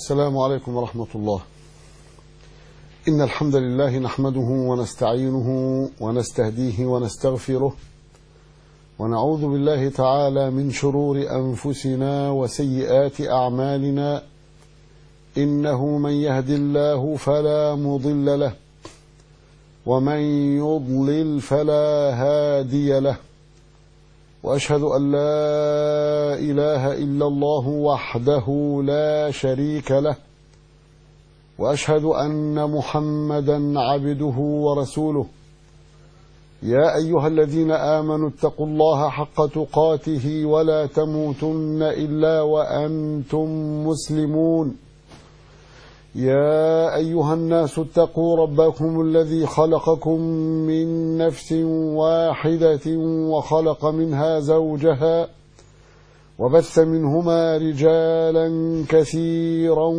السلام عليكم ورحمة الله إن الحمد لله نحمده ونستعينه ونستهديه ونستغفره ونعوذ بالله تعالى من شرور أنفسنا وسيئات أعمالنا إنه من يهد الله فلا مضل له ومن يضلل فلا هادي له واشهد ان لا اله الا الله وحده لا شريك له واشهد ان محمدا عبده ورسوله يا ايها الذين امنوا اتقوا الله حق تقاته ولا تموتن الا وانتم مسلمون يا ايها الناس اتقوا ربكم الذي خلقكم من نفس واحده وخلق منها زوجها وبث منهما رجالا كثيرا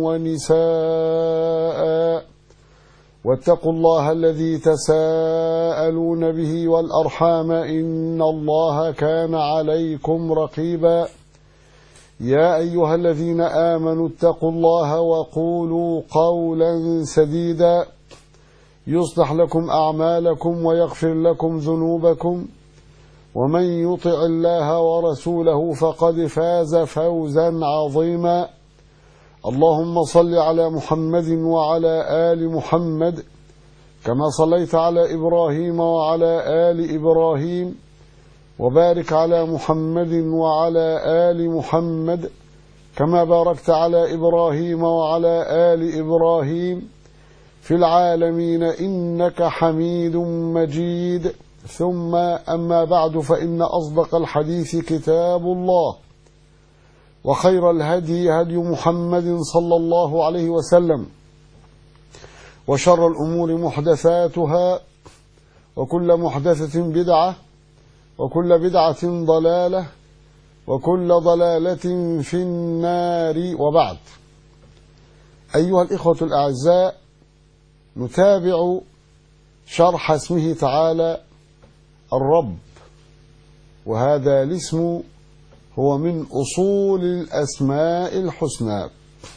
ونساء واتقوا الله الذي تساءلون به والارحام ان الله كان عليكم رقيبا يا ايها الذين امنوا اتقوا الله وقولوا قولا سديدا يصلح لكم اعمالكم ويغفر لكم ذنوبكم ومن يطع الله ورسوله فقد فاز فوزا عظيما اللهم صل على محمد وعلى ال محمد كما صليت على ابراهيم وعلى ال ابراهيم وبارك على محمد وعلى آل محمد كما باركت على إبراهيم وعلى آل إبراهيم في العالمين إنك حميد مجيد ثم أما بعد فإن أصدق الحديث كتاب الله وخير الهدي هدي محمد صلى الله عليه وسلم وشر الأمور محدثاتها وكل محدثة بدعة وكل بدعة ضلالة وكل ضلالة في النار وبعد أيها الإخوة الأعزاء نتابع شرح اسمه تعالى الرب وهذا الاسم هو من أصول الأسماء الحسنى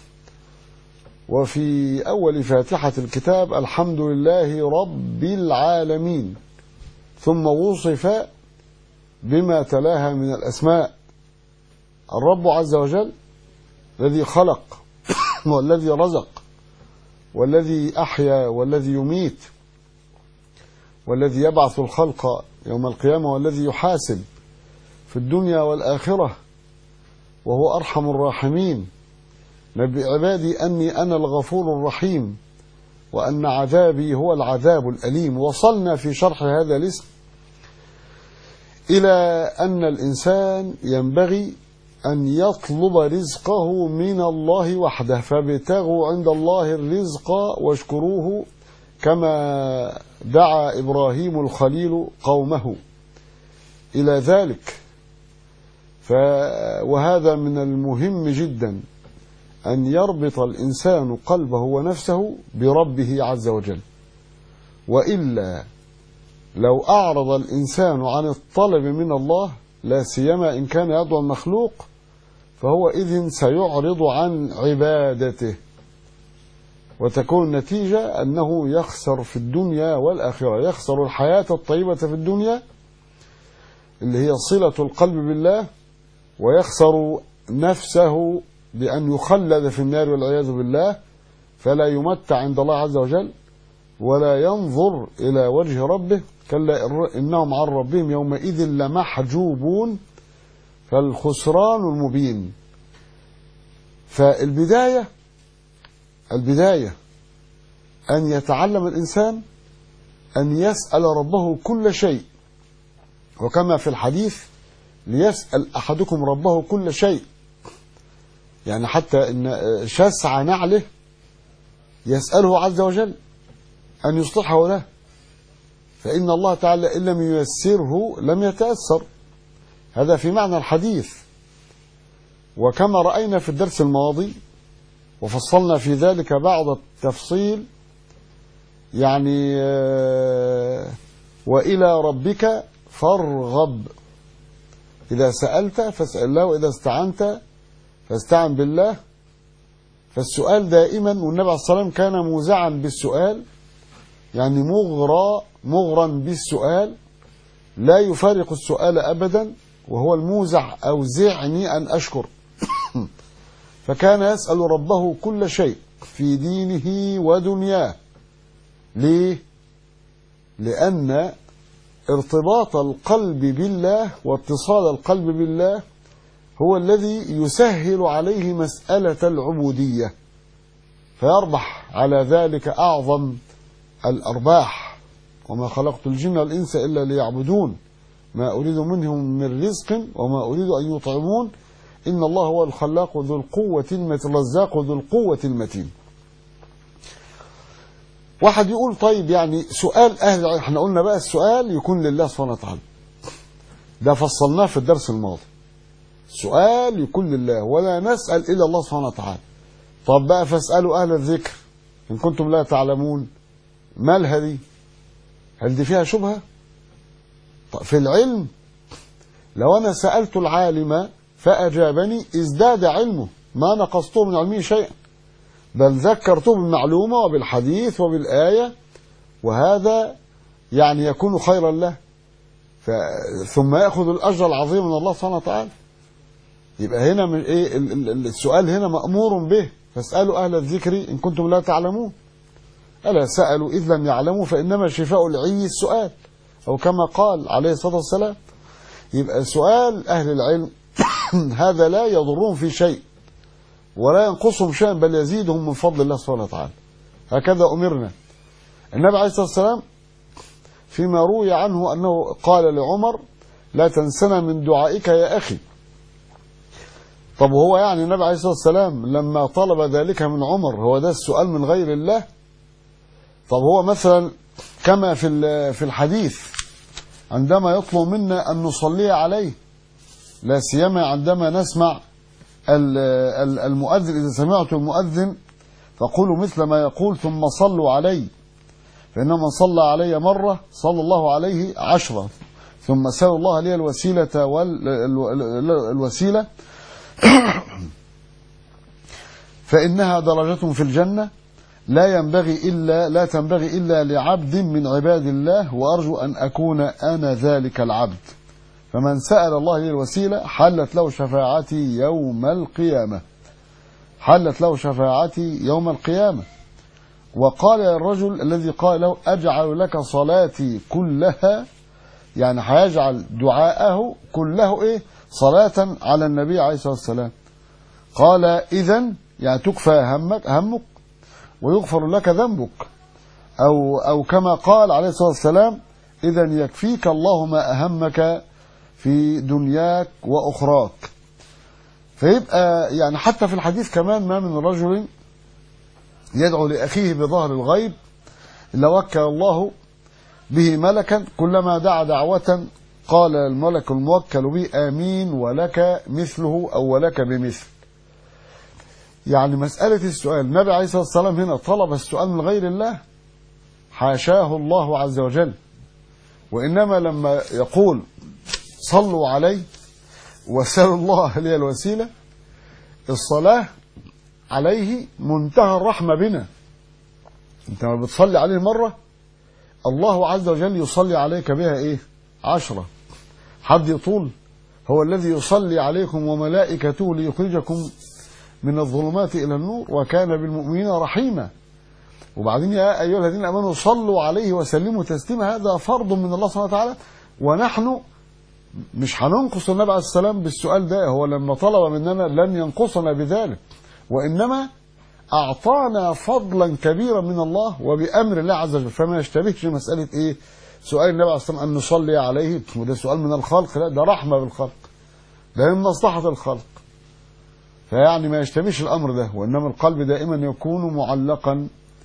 وفي أول فاتحة الكتاب الحمد لله رب العالمين ثم وصف بما تلاها من الأسماء الرب عز وجل الذي خلق والذي رزق والذي أحيا والذي يميت والذي يبعث الخلق يوم القيامة والذي يحاسب في الدنيا والآخرة وهو أرحم الراحمين نبي عبادي أني أنا الغفور الرحيم وأن عذابي هو العذاب الأليم وصلنا في شرح هذا الاسم إلى أن الإنسان ينبغي أن يطلب رزقه من الله وحده فابتغوا عند الله الرزق واشكروه كما دعا إبراهيم الخليل قومه إلى ذلك ف وهذا من المهم جدا أن يربط الإنسان قلبه ونفسه بربه عز وجل وإلا لو أعرض الإنسان عن الطلب من الله لا سيما إن كان يدعو المخلوق فهو إذن سيعرض عن عبادته وتكون النتيجة أنه يخسر في الدنيا والآخرة يخسر الحياة الطيبة في الدنيا اللي هي صلة القلب بالله ويخسر نفسه بأن يخلد في النار والعياذ بالله فلا يمتع عند الله عز وجل ولا ينظر إلى وجه ربه كلا إنهم عن ربهم يومئذ لمحجوبون فالخسران المبين فالبداية البداية أن يتعلم الإنسان أن يسأل ربه كل شيء وكما في الحديث ليسأل أحدكم ربه كل شيء يعني حتى إن شسع نعله يسأله عز وجل أن يصلحه له فإن الله تعالى إن لم ييسره لم يتأثر هذا في معنى الحديث وكما رأينا في الدرس الماضي وفصلنا في ذلك بعض التفصيل يعني وإلى ربك فارغب إذا سألت فاسأل الله وإذا استعنت فاستعن بالله فالسؤال دائما والنبي عليه الصلاة والسلام كان موزعا بالسؤال يعني مغرى مغرا بالسؤال لا يفارق السؤال أبدا وهو الموزع أوزعني أن أشكر فكان يسأل ربه كل شيء في دينه ودنياه ليه؟ لأن ارتباط القلب بالله واتصال القلب بالله هو الذي يسهل عليه مسألة العبودية فيربح على ذلك أعظم الأرباح وما خلقت الجن والإنس إلا ليعبدون ما أريد منهم من رزق وما أريد أن يطعمون إن الله هو الخلاق ذو القوة المتين الرزاق ذو القوة المتين واحد يقول طيب يعني سؤال أهل احنا قلنا بقى السؤال يكون لله سبحانه وتعالى ده فصلناه في الدرس الماضي سؤال يكون لله ولا نسأل إلا الله سبحانه وتعالى طب بقى فاسألوا أهل الذكر إن كنتم لا تعلمون مالها دي هل دي فيها شبهة طب في العلم لو أنا سألت العالم فأجابني ازداد علمه ما نقصته من علمه شيئا بل ذكرته بالمعلومة وبالحديث وبالآية وهذا يعني يكون خيرا له ف... ثم يأخذ الأجر العظيم من الله سبحانه وتعالى يبقى هنا من ايه السؤال هنا مأمور به فاسألوا أهل الذكر إن كنتم لا تعلمون ألا سألوا إذ لم يعلموا فإنما شفاء العي السؤال أو كما قال عليه الصلاة والسلام يبقى سؤال أهل العلم هذا لا يضرهم في شيء ولا ينقصهم شيئا بل يزيدهم من فضل الله سبحانه وتعالى هكذا أمرنا النبي عليه الصلاة والسلام فيما روي عنه أنه قال لعمر لا تنسنا من دعائك يا أخي طب هو يعني النبي عليه الصلاة والسلام لما طلب ذلك من عمر هو ده السؤال من غير الله طب هو مثلا كما في في الحديث عندما يطلب منا أن نصلي عليه لا سيما عندما نسمع المؤذن إذا سمعت المؤذن فقولوا مثل ما يقول ثم صلوا علي فإن من صلى علي مرة صلى الله عليه عشرة ثم سأل الله لي الوسيلة والوسيلة فإنها درجة في الجنة لا ينبغي إلا لا تنبغي إلا لعبد من عباد الله وأرجو أن أكون أنا ذلك العبد فمن سأل الله لي الوسيلة حلت له شفاعتي يوم القيامة حلت له شفاعتي يوم القيامة وقال الرجل الذي قال له أجعل لك صلاتي كلها يعني هيجعل دعاءه كله إيه صلاة على النبي عليه الصلاة والسلام قال إذا يعني تكفى همك همك ويغفر لك ذنبك أو, أو كما قال عليه الصلاة والسلام إذا يكفيك الله ما أهمك في دنياك وأخراك فيبقى يعني حتى في الحديث كمان ما من رجل يدعو لأخيه بظهر الغيب إلا وكل الله به ملكا كلما دعا دعوة قال الملك الموكل به آمين ولك مثله أو ولك بمثل يعني مسألة السؤال النبي عليه الصلاة والسلام هنا طلب السؤال من غير الله حاشاه الله عز وجل وإنما لما يقول صلوا علي وسألوا الله لي الوسيلة الصلاة عليه منتهى الرحمة بنا انت ما بتصلي عليه مرة الله عز وجل يصلي عليك بها ايه عشرة حد يطول هو الذي يصلي عليكم وملائكته ليخرجكم من الظلمات إلى النور وكان بالمؤمنين رحيما وبعدين يا أيها الذين أمنوا صلوا عليه وسلموا تسليما هذا فرض من الله سبحانه وتعالى ونحن مش هننقص النبي عليه السلام بالسؤال ده هو لما طلب مننا لن ينقصنا بذلك وإنما أعطانا فضلا كبيرا من الله وبأمر الله عز وجل فما يشتبهش مسألة إيه سؤال النبي عليه الصلاة والسلام أن نصلي عليه وده سؤال من الخلق لا ده رحمة بالخلق ده من مصلحة الخلق فيعني ما يشتبهش الأمر ده وإنما القلب دائما يكون معلقا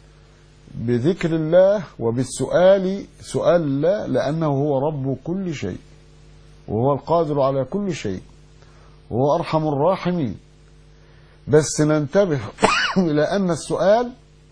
بذكر الله وبالسؤال سؤال الله لأنه هو رب كل شيء وهو القادر على كل شيء وهو أرحم الراحمين بس ننتبه إلى أن السؤال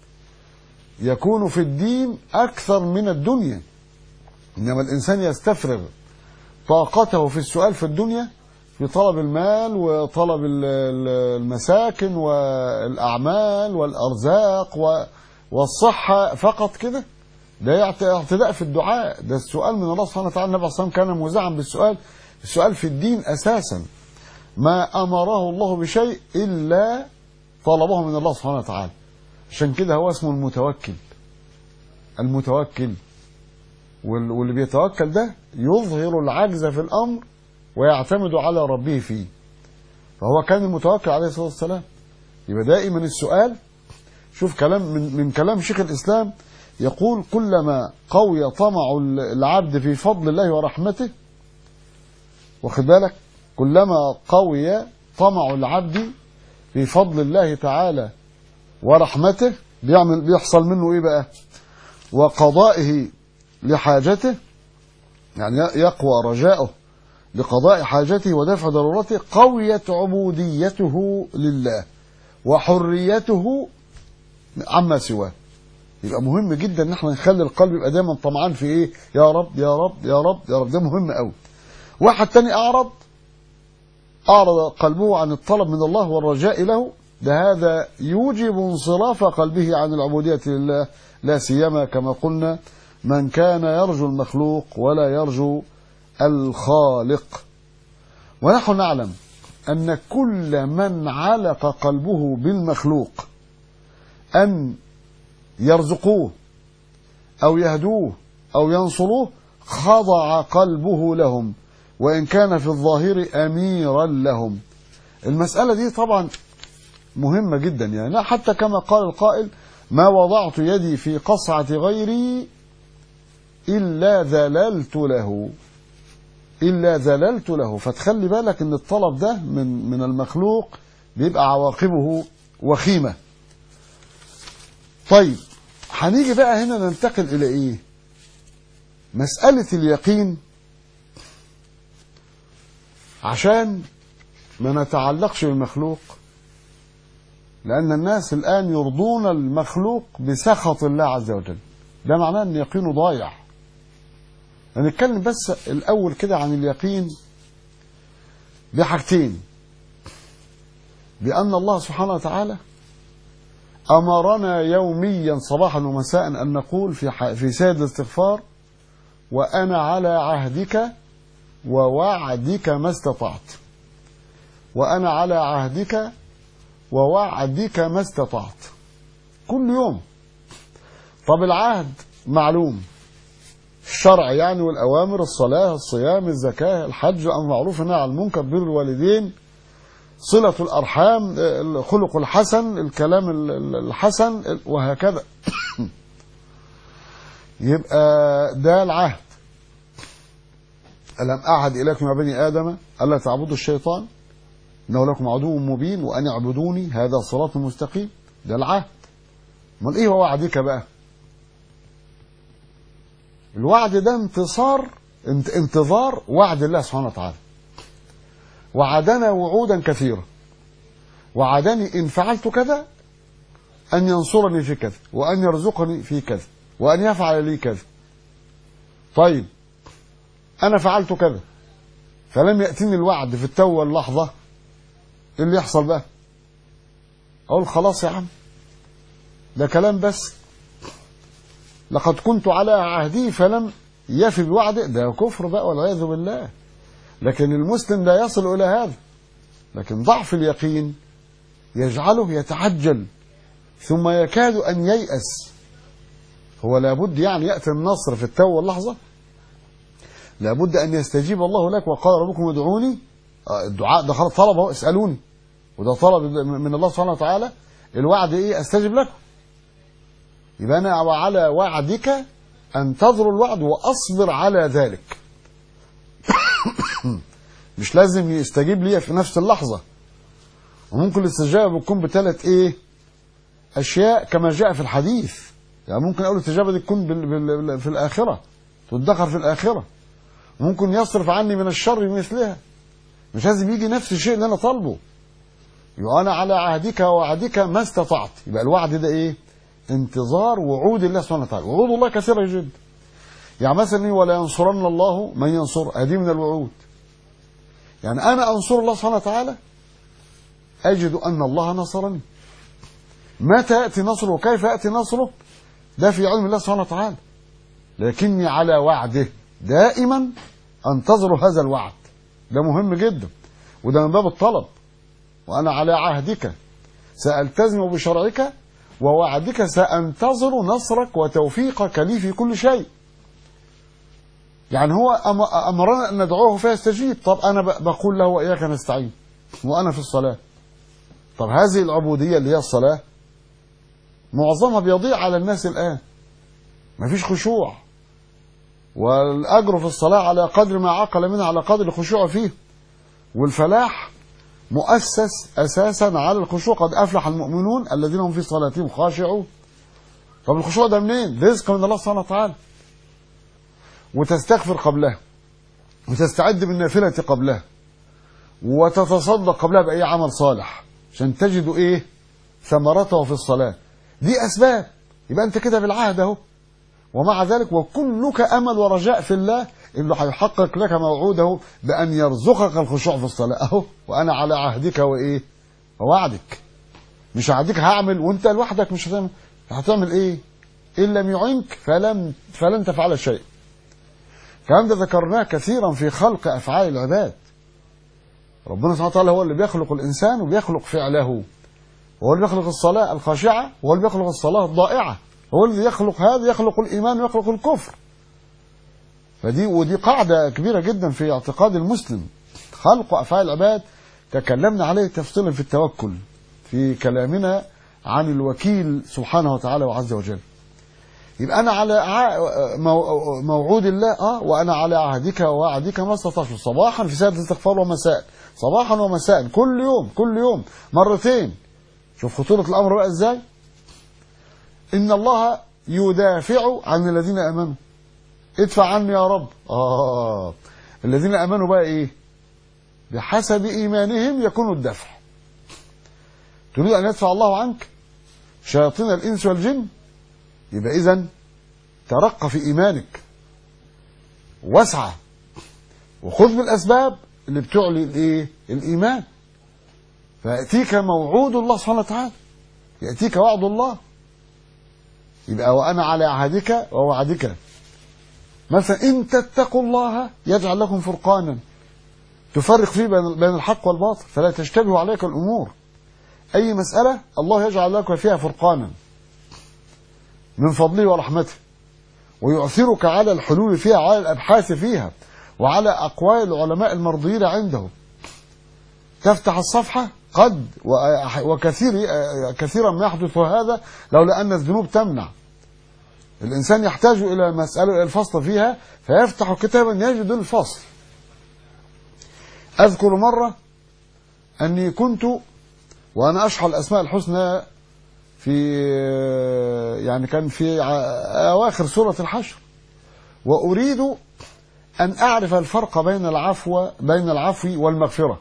يكون في الدين أكثر من الدنيا إنما الإنسان يستفرغ طاقته في السؤال في الدنيا في طلب المال وطلب ال- ال- المساكن والأعمال والأرزاق و- والصحة فقط كده ده يعت- اعتداء في الدعاء ده السؤال من الله سبحانه وتعالى النبي صلى الله عليه وسلم كان موزعا بالسؤال السؤال في الدين أساسا ما أمره الله بشيء إلا طلبه من الله سبحانه وتعالى عشان كده هو اسمه المتوكل المتوكل وال- واللي بيتوكل ده يظهر العجز في الأمر ويعتمد على ربه فيه فهو كان المتوكل عليه الصلاة والسلام يبقى دائما السؤال شوف كلام من, من كلام شيخ الإسلام يقول كلما قوي طمع العبد في فضل الله ورحمته واخد بالك كلما قوي طمع العبد في فضل الله تعالى ورحمته بيعمل بيحصل منه ايه بقى وقضائه لحاجته يعني يقوى رجاؤه لقضاء حاجته ودفع ضرورته قويت عبوديته لله وحريته عما سواه يبقى مهم جدا ان احنا نخلي القلب يبقى دايما طمعان في ايه يا رب يا رب يا رب يا رب ده مهم قوي واحد تاني اعرض اعرض قلبه عن الطلب من الله والرجاء له ده هذا يوجب انصراف قلبه عن العبودية لله لا سيما كما قلنا من كان يرجو المخلوق ولا يرجو الخالق ونحن نعلم أن كل من علق قلبه بالمخلوق أن يرزقوه أو يهدوه أو ينصروه خضع قلبه لهم وإن كان في الظاهر أميرا لهم المسألة دي طبعا مهمة جدا يعني حتى كما قال القائل ما وضعت يدي في قصعة غيري إلا ذللت له إلا ذللت له فتخلي بالك أن الطلب ده من من المخلوق بيبقى عواقبه وخيمة طيب هنيجي بقى هنا ننتقل إلى إيه مسألة اليقين عشان ما نتعلقش بالمخلوق لأن الناس الآن يرضون المخلوق بسخط الله عز وجل ده معناه أن يقينه ضايع هنتكلم بس الأول كده عن اليقين بحاجتين بأن الله سبحانه وتعالى أمرنا يوميا صباحا ومساء أن نقول في في سيد الاستغفار وأنا على عهدك ووعدك ما استطعت وأنا على عهدك ووعدك ما استطعت كل يوم طب العهد معلوم الشرع يعني والأوامر الصلاة الصيام الزكاة الحج أمر معروف والنهي عن المنكر بر الوالدين صلة الأرحام الخلق الحسن الكلام الحسن وهكذا يبقى ده العهد ألم أعهد إليكم يا بني آدم ألا تعبدوا الشيطان إنه لكم عدو مبين وأن اعبدوني هذا صراط مستقيم ده العهد امال إيه هو وعدك بقى الوعد ده انتصار انتظار وعد الله سبحانه وتعالى وعدنا وعودا كثيرة وعدني إن فعلت كذا أن ينصرني في كذا وأن يرزقني في كذا وأن يفعل لي كذا طيب أنا فعلت كذا فلم يأتيني الوعد في التو واللحظة إيه اللي يحصل بقى أقول خلاص يا عم ده كلام بس لقد كنت على عهدي فلم يفي بوعده ده كفر بقى والعياذ بالله لكن المسلم لا يصل إلى هذا لكن ضعف اليقين يجعله يتعجل ثم يكاد أن ييأس هو لابد يعني يأتي النصر في التو واللحظة لابد أن يستجيب الله لك وقال ربكم ادعوني الدعاء ده خلاص طلب اهو اسألوني وده طلب من الله سبحانه وتعالى الوعد ايه استجب لكم يبقى انا وعلى وعدك انتظر الوعد واصبر على ذلك مش لازم يستجيب لي في نفس اللحظة وممكن الاستجابة بتكون بثلاث ايه اشياء كما جاء في الحديث يعني ممكن اقول الاستجابة دي تكون بال بال في الاخرة تدخر في الاخرة ممكن يصرف عني من الشر مثلها مش لازم يجي نفس الشيء اللي انا طالبه يبقى انا على عهدك ووعدك ما استطعت يبقى الوعد ده ايه انتظار وعود الله سبحانه وتعالى وعود الله كثيرة جدا يعني مثلا ولا ينصرن الله من ينصر هذه من الوعود يعني أنا أنصر الله سبحانه وتعالى أجد أن الله نصرني متى يأتي نصره وكيف يأتي نصره ده في علم الله سبحانه وتعالى لكني على وعده دائما أنتظر هذا الوعد ده مهم جدا وده من باب الطلب وأنا على عهدك سألتزم بشرعك ووعدك سأنتظر نصرك وتوفيقك لي في كل شيء يعني هو أم- أمرنا أن ندعوه فيستجيب طب أنا ب- بقول له وإياك نستعين وأنا في الصلاة طب هذه العبودية اللي هي الصلاة معظمها بيضيع على الناس الآن مفيش خشوع والأجر في الصلاة على قدر ما عقل منها على قدر الخشوع فيه والفلاح مؤسس أساسا على الخشوع قد أفلح المؤمنون الذين هم في صلاتهم خاشعون طب الخشوع ده منين؟ رزق من الله سبحانه وتعالى وتستغفر قبلها وتستعد بالنافلة قبلها وتتصدق قبلها بأي عمل صالح عشان تجد إيه ثمرته في الصلاة دي أسباب يبقى أنت كده بالعهد أهو ومع ذلك وكلك أمل ورجاء في الله إنه هيحقق لك موعوده بأن يرزقك الخشوع في الصلاة أهو وأنا على عهدك وإيه ووعدك مش عهدك هعمل وأنت لوحدك مش هتعمل هتعمل إيه إن لم يعنك فلم فلن تفعل شيء الكلام ده ذكرناه كثيرا في خلق أفعال العباد ربنا سبحانه وتعالى هو اللي بيخلق الإنسان وبيخلق فعله هو اللي بيخلق الصلاة الخاشعة وهو اللي بيخلق الصلاة الضائعة هو الذي يخلق هذا يخلق الإيمان ويخلق الكفر فدي ودي قاعدة كبيرة جدا في اعتقاد المسلم خلق أفعال العباد تكلمنا عليه تفصيلا في التوكل في كلامنا عن الوكيل سبحانه وتعالى وعز وجل يبقى أنا على ع- مو- موعود الله آه وأنا على عهدك ووعدك ما استطعت صباحا في سائر الاستغفار ومساء صباحا ومساء كل يوم كل يوم مرتين شوف خطورة الأمر بقى إزاي إن الله يدافع عن الذين آمنوا ادفع عني يا رب آه الذين آمنوا بقى إيه بحسب إيمانهم يكون الدفع تريد أن يدفع الله عنك شياطين الإنس والجن يبقى إذن ترقى في إيمانك واسعى وخذ بالأسباب اللي بتعلي الإيه الإيمان فيأتيك موعود الله سبحانه وتعالى يأتيك وعد الله يبقى وأنا على عهدك ووعدك مثلا إن تتقوا الله يجعل لكم فرقانا تفرق فيه بين بين الحق والباطل فلا تشتبه عليك الأمور أي مسألة الله يجعل لك فيها فرقانا من فضله ورحمته ويؤثرك على الحلول فيها على الأبحاث فيها وعلى أقوال العلماء المرضيين عنده تفتح الصفحة قد وكثير كثيرا ما يحدث هذا لولا أن الذنوب تمنع الإنسان يحتاج إلى مسألة إلى الفصل فيها فيفتح كتابا يجد الفصل أذكر مرة أني كنت وأنا أشرح الأسماء الحسنى في يعني كان في أواخر سورة الحشر وأريد أن أعرف الفرق بين العفو بين العفو والمغفرة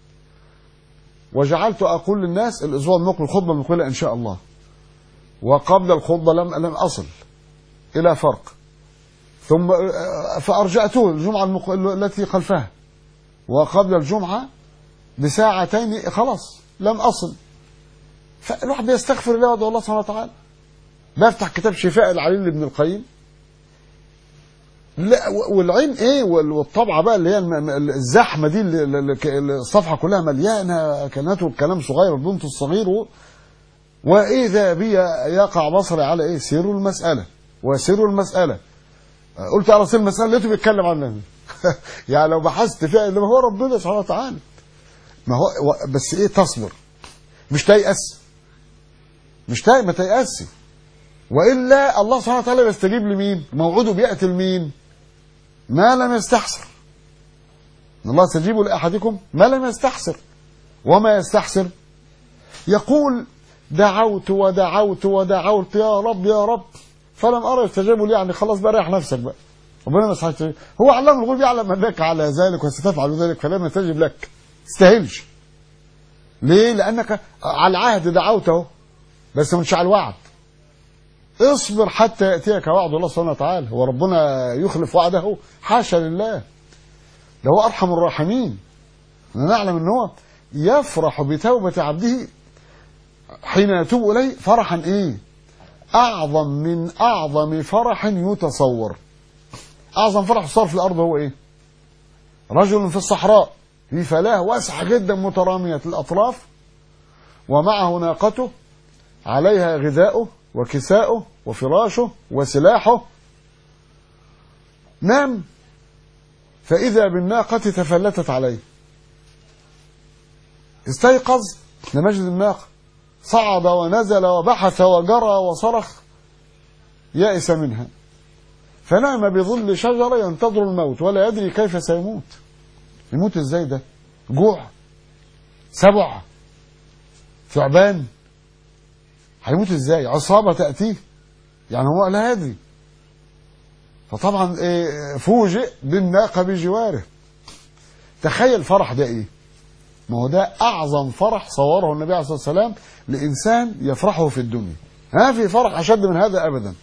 وجعلت أقول للناس الأسبوع المقبل خطبة مقبلة إن شاء الله وقبل الخطبة لم لم أصل إلى فرق ثم فأرجعته الجمعة المق... التي خلفها وقبل الجمعة بساعتين خلاص لم أصل فالواحد بيستغفر الله ويدعو الله سبحانه وتعالى بفتح كتاب شفاء العليل لابن القيم لا والعين ايه والطبعه بقى اللي هي الزحمه دي اللي الصفحه كلها مليانه كلمات والكلام صغير البنت الصغير و... واذا بي يقع بصري على ايه سر المساله وسر المساله قلت على سر المساله لقيته بيتكلم عنها يعني لو بحثت فيها انما هو ربنا سبحانه وتعالى ما هو بس ايه تصبر مش تيأس مش تيأس ما تيأسي والا الله سبحانه وتعالى بيستجيب لمين؟ موعوده بياتي لمين؟ ما لم يستحسر ان الله يستجيب لاحدكم ما لم يستحسر وما يستحسر يقول دعوت ودعوت ودعوت يا رب يا رب فلم ارى يستجاب لي يعني خلاص بقى ريح نفسك بقى ربنا ما يستحسر هو علام الغيب يعلم انك على ذلك وستفعل ذلك فلم يستجب لك استاهلش ليه؟ لانك على العهد دعوته بس مش على الوعد اصبر حتى يأتيك وعد الله سبحانه وتعالى هو ربنا يخلف وعده حاشا لله ده هو أرحم الراحمين نعلم ان هو يفرح بتوبة عبده حين يتوب إليه فرحا إيه أعظم من أعظم فرح يتصور أعظم فرح صار في الأرض هو إيه رجل في الصحراء في فلاة واسعة جدا مترامية الأطراف ومعه ناقته عليها غذاؤه وكساؤه وفراشه وسلاحه نام فإذا بالناقة تفلتت عليه استيقظ لم يجد الناقة صعد ونزل وبحث وجرى وصرخ يأس منها فنام بظل شجرة ينتظر الموت ولا يدري كيف سيموت يموت ازاي ده جوع سبع ثعبان هيموت ازاي عصابة تأتيه يعني هو لا يدري فطبعا إيه فوجئ بالناقة بجواره تخيل الفرح ده ايه ما هو ده اعظم فرح صوره النبي عليه الصلاه والسلام لانسان يفرحه في الدنيا ما في فرح اشد من هذا ابدا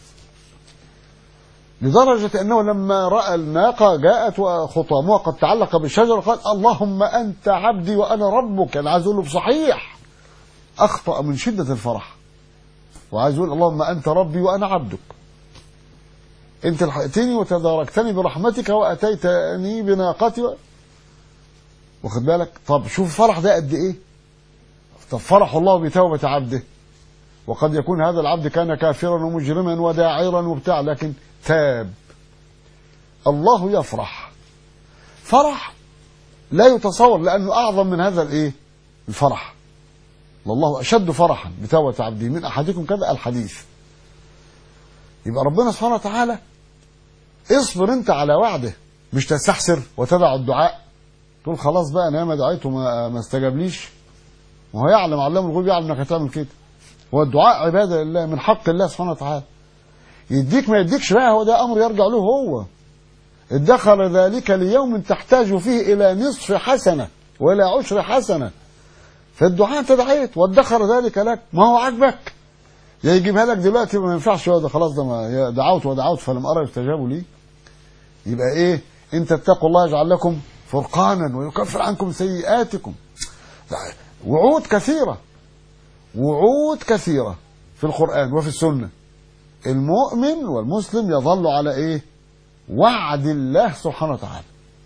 لدرجة أنه لما رأى الناقة جاءت وخطامها قد تعلق بالشجرة قال اللهم أنت عبدي وأنا ربك أنا عايز أقول له بصحيح أخطأ من شدة الفرح وعايز أقول اللهم أنت ربي وأنا عبدك أنت لحقتني وتداركتني برحمتك وأتيتني بناقتي و... واخد بالك طب شوف الفرح ده قد إيه طب فرح الله بتوبة عبده وقد يكون هذا العبد كان كافرا ومجرما وداعرا وبتاع لكن تاب الله يفرح فرح لا يتصور لأنه أعظم من هذا الإيه الفرح والله أشد فرحا بتوبة عبده من أحدكم كذا الحديث يبقى ربنا سبحانه وتعالى اصبر انت على وعده مش تستحسر وتدع الدعاء تقول خلاص بقى انا ما دعيت وما ما استجابليش وهو يعلم علام الغيب يعلم انك هتعمل كده هو الدعاء عباده لله من حق الله سبحانه وتعالى يديك ما يديكش بقى هو ده امر يرجع له هو ادخر ذلك ليوم تحتاج فيه الى نصف حسنه والى عشر حسنه فالدعاء انت دعيت وادخر ذلك لك ما هو عاجبك يا يجيبها لك دلوقتي ما ينفعش ده خلاص ده ما دعوت ودعوت فلم ارى يستجاب لي يبقى ايه ان تتقوا الله يجعل لكم فرقانا ويكفر عنكم سيئاتكم وعود كثيره وعود كثيره في القران وفي السنه المؤمن والمسلم يظل على ايه وعد الله سبحانه وتعالى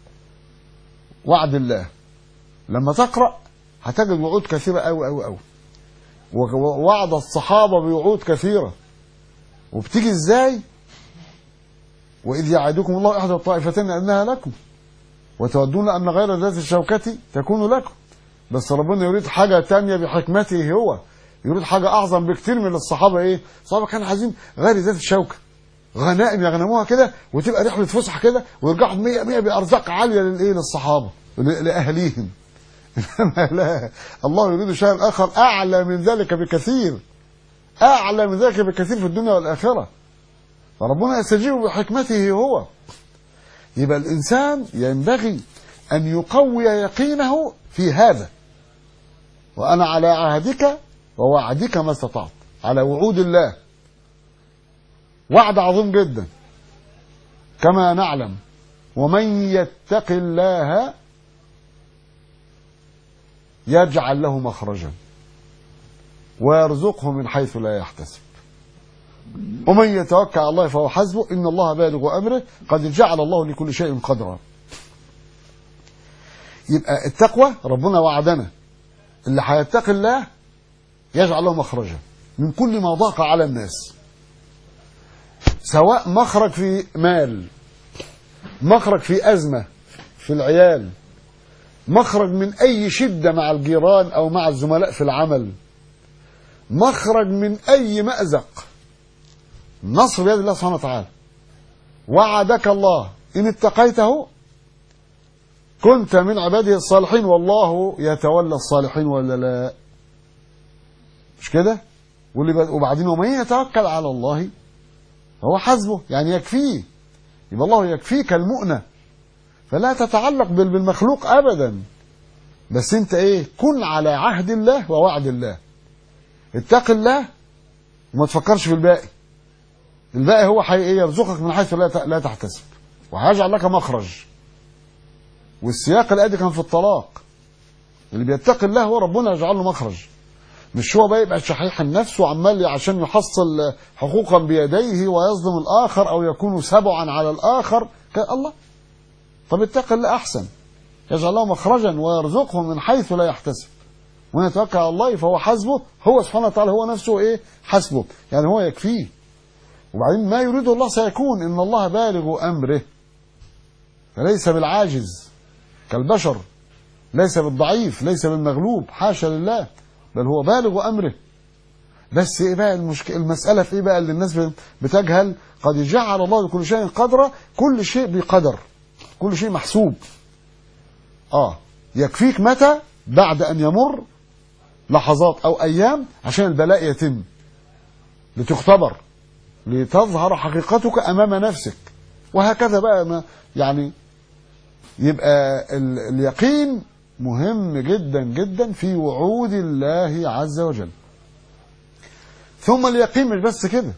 وعد الله لما تقرا هتجد وعود كثيره قوي قوي قوي ووعد الصحابه بوعود كثيره وبتيجي ازاي واذ يعدكم الله احدى الطائفتين انها لكم وتودون ان غير ذات الشوكه تكون لكم بس ربنا يريد حاجه تانية بحكمته هو يريد حاجه اعظم بكتير من الصحابه ايه الصحابه كانوا عايزين غير ذات الشوكه غنائم يغنموها كده وتبقى رحله فسحه كده ويرجعوا 100 100 بارزاق عاليه للايه للصحابه لاهليهم انما لا الله يريد شيئا اخر اعلى من ذلك بكثير اعلى من ذلك بكثير في الدنيا والاخره فربنا يستجيب بحكمته هو يبقى الانسان ينبغي ان يقوي يقينه في هذا وانا على عهدك ووعدك ما استطعت على وعود الله وعد عظيم جدا كما نعلم ومن يتق الله يجعل له مخرجا ويرزقه من حيث لا يحتسب ومن يتوكل على الله فهو حسبه ان الله بالغ امره قد جعل الله لكل شيء قدرا يبقى التقوى ربنا وعدنا اللي هيتقي الله يجعل له مخرجا من كل ما ضاق على الناس سواء مخرج في مال مخرج في أزمة في العيال مخرج من أي شدة مع الجيران أو مع الزملاء في العمل مخرج من أي مأزق نصر بيد الله سبحانه وتعالى وعدك الله إن اتقيته كنت من عباده الصالحين والله يتولى الصالحين ولا لا مش كده وبعدين ومن يتوكل على الله هو حسبه يعني يكفيه يبقى الله يكفيك المؤنة فلا تتعلق بالمخلوق أبدا بس انت ايه كن على عهد الله ووعد الله اتق الله وما تفكرش في الباقي الباقي هو حي ايه يرزقك من حيث لا لا تحتسب وهيجعل لك مخرج والسياق الآدي كان في الطلاق اللي بيتقي الله هو ربنا يجعل له مخرج مش هو بقى يبقى شحيح النفس وعمال عشان يحصل حقوقا بيديه ويظلم الآخر أو يكون سبعا على الآخر كان الله طب اتق الله أحسن يجعل له مخرجا ويرزقه من حيث لا يحتسب ومن يتوكل على الله فهو حسبه هو سبحانه وتعالى هو نفسه ايه حسبه يعني هو يكفيه وبعدين ما يريده الله سيكون ان الله بالغ امره فليس بالعاجز كالبشر ليس بالضعيف ليس بالمغلوب حاشا لله بل هو بالغ امره بس ايه بقى المشكله المساله في ايه بقى اللي الناس بتجهل قد جعل الله لكل شيء قدرا كل شيء بقدر كل شيء محسوب اه يكفيك متى بعد ان يمر لحظات او ايام عشان البلاء يتم لتختبر لتظهر حقيقتك امام نفسك وهكذا بقى ما يعني يبقى ال- اليقين مهم جدا جدا في وعود الله عز وجل ثم اليقين مش بس كده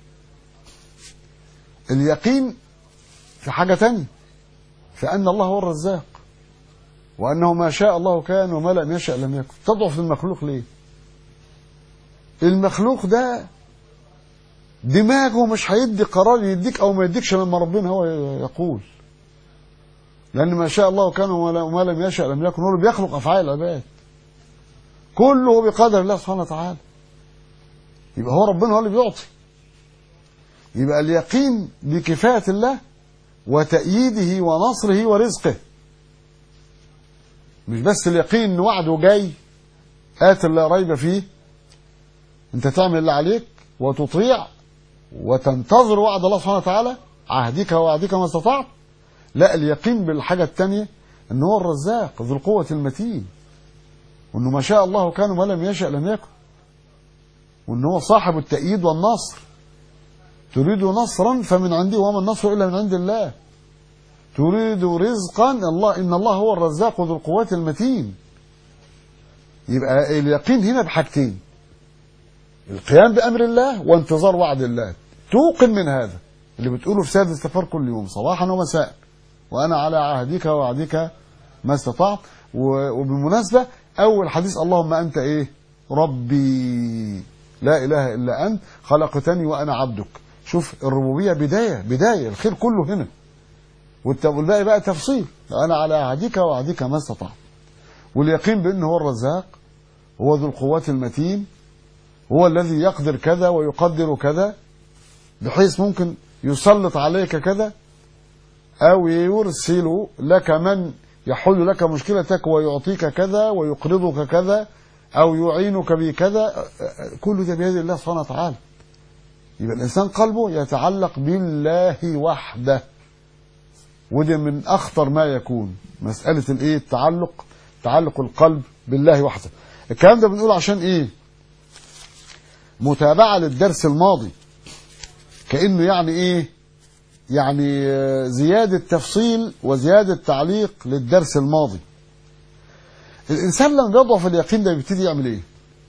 اليقين في حاجة تانية في أن الله هو الرزاق وأنه ما شاء الله كان وما لم يشأ لم يكن تضعف المخلوق ليه المخلوق ده دماغه مش هيدي قرار يديك أو ما يديكش لما ربنا هو يقول لأن ما شاء الله كان وما لم يشأ لم يكن هو اللي بيخلق أفعال العباد كله بقدر الله سبحانه وتعالى يبقى هو ربنا هو اللي بيعطي يبقى اليقين بكفاية الله وتأييده ونصره ورزقه مش بس اليقين ان وعده جاي آت لا ريب فيه انت تعمل اللي عليك وتطيع وتنتظر وعد الله سبحانه وتعالى عهدك ووعدك ما استطعت لا اليقين بالحاجة التانية ان هو الرزاق ذو القوة المتين وانه ما شاء الله كان وما لم يشأ لم يكن وان هو صاحب التأييد والنصر تريد نصرا فمن عندي وما النصر الا من عند الله تريد رزقا الله ان الله هو الرزاق ذو القوات المتين يبقى اليقين هنا بحاجتين القيام بامر الله وانتظار وعد الله توقن من هذا اللي بتقوله في سيد الاستغفار كل يوم صباحا ومساء وانا على عهدك ووعدك ما استطعت وبالمناسبه اول حديث اللهم انت ايه ربي لا اله الا انت خلقتني وانا عبدك شوف الربوبيه بدايه بدايه الخير كله هنا والباقي بقى تفصيل انا على عهدك ووعدك ما استطعت واليقين بانه هو الرزاق هو ذو القوات المتين هو الذي يقدر كذا ويقدر كذا بحيث ممكن يسلط عليك كذا او يرسل لك من يحل لك مشكلتك ويعطيك كذا ويقرضك كذا او يعينك بكذا كل ده بيد الله سبحانه وتعالى يبقى الانسان قلبه يتعلق بالله وحده وده من اخطر ما يكون مساله الايه التعلق تعلق القلب بالله وحده الكلام ده بنقول عشان ايه متابعه للدرس الماضي كانه يعني ايه يعني زياده تفصيل وزياده تعليق للدرس الماضي الانسان لما بيضعف اليقين ده بيبتدي يعمل ايه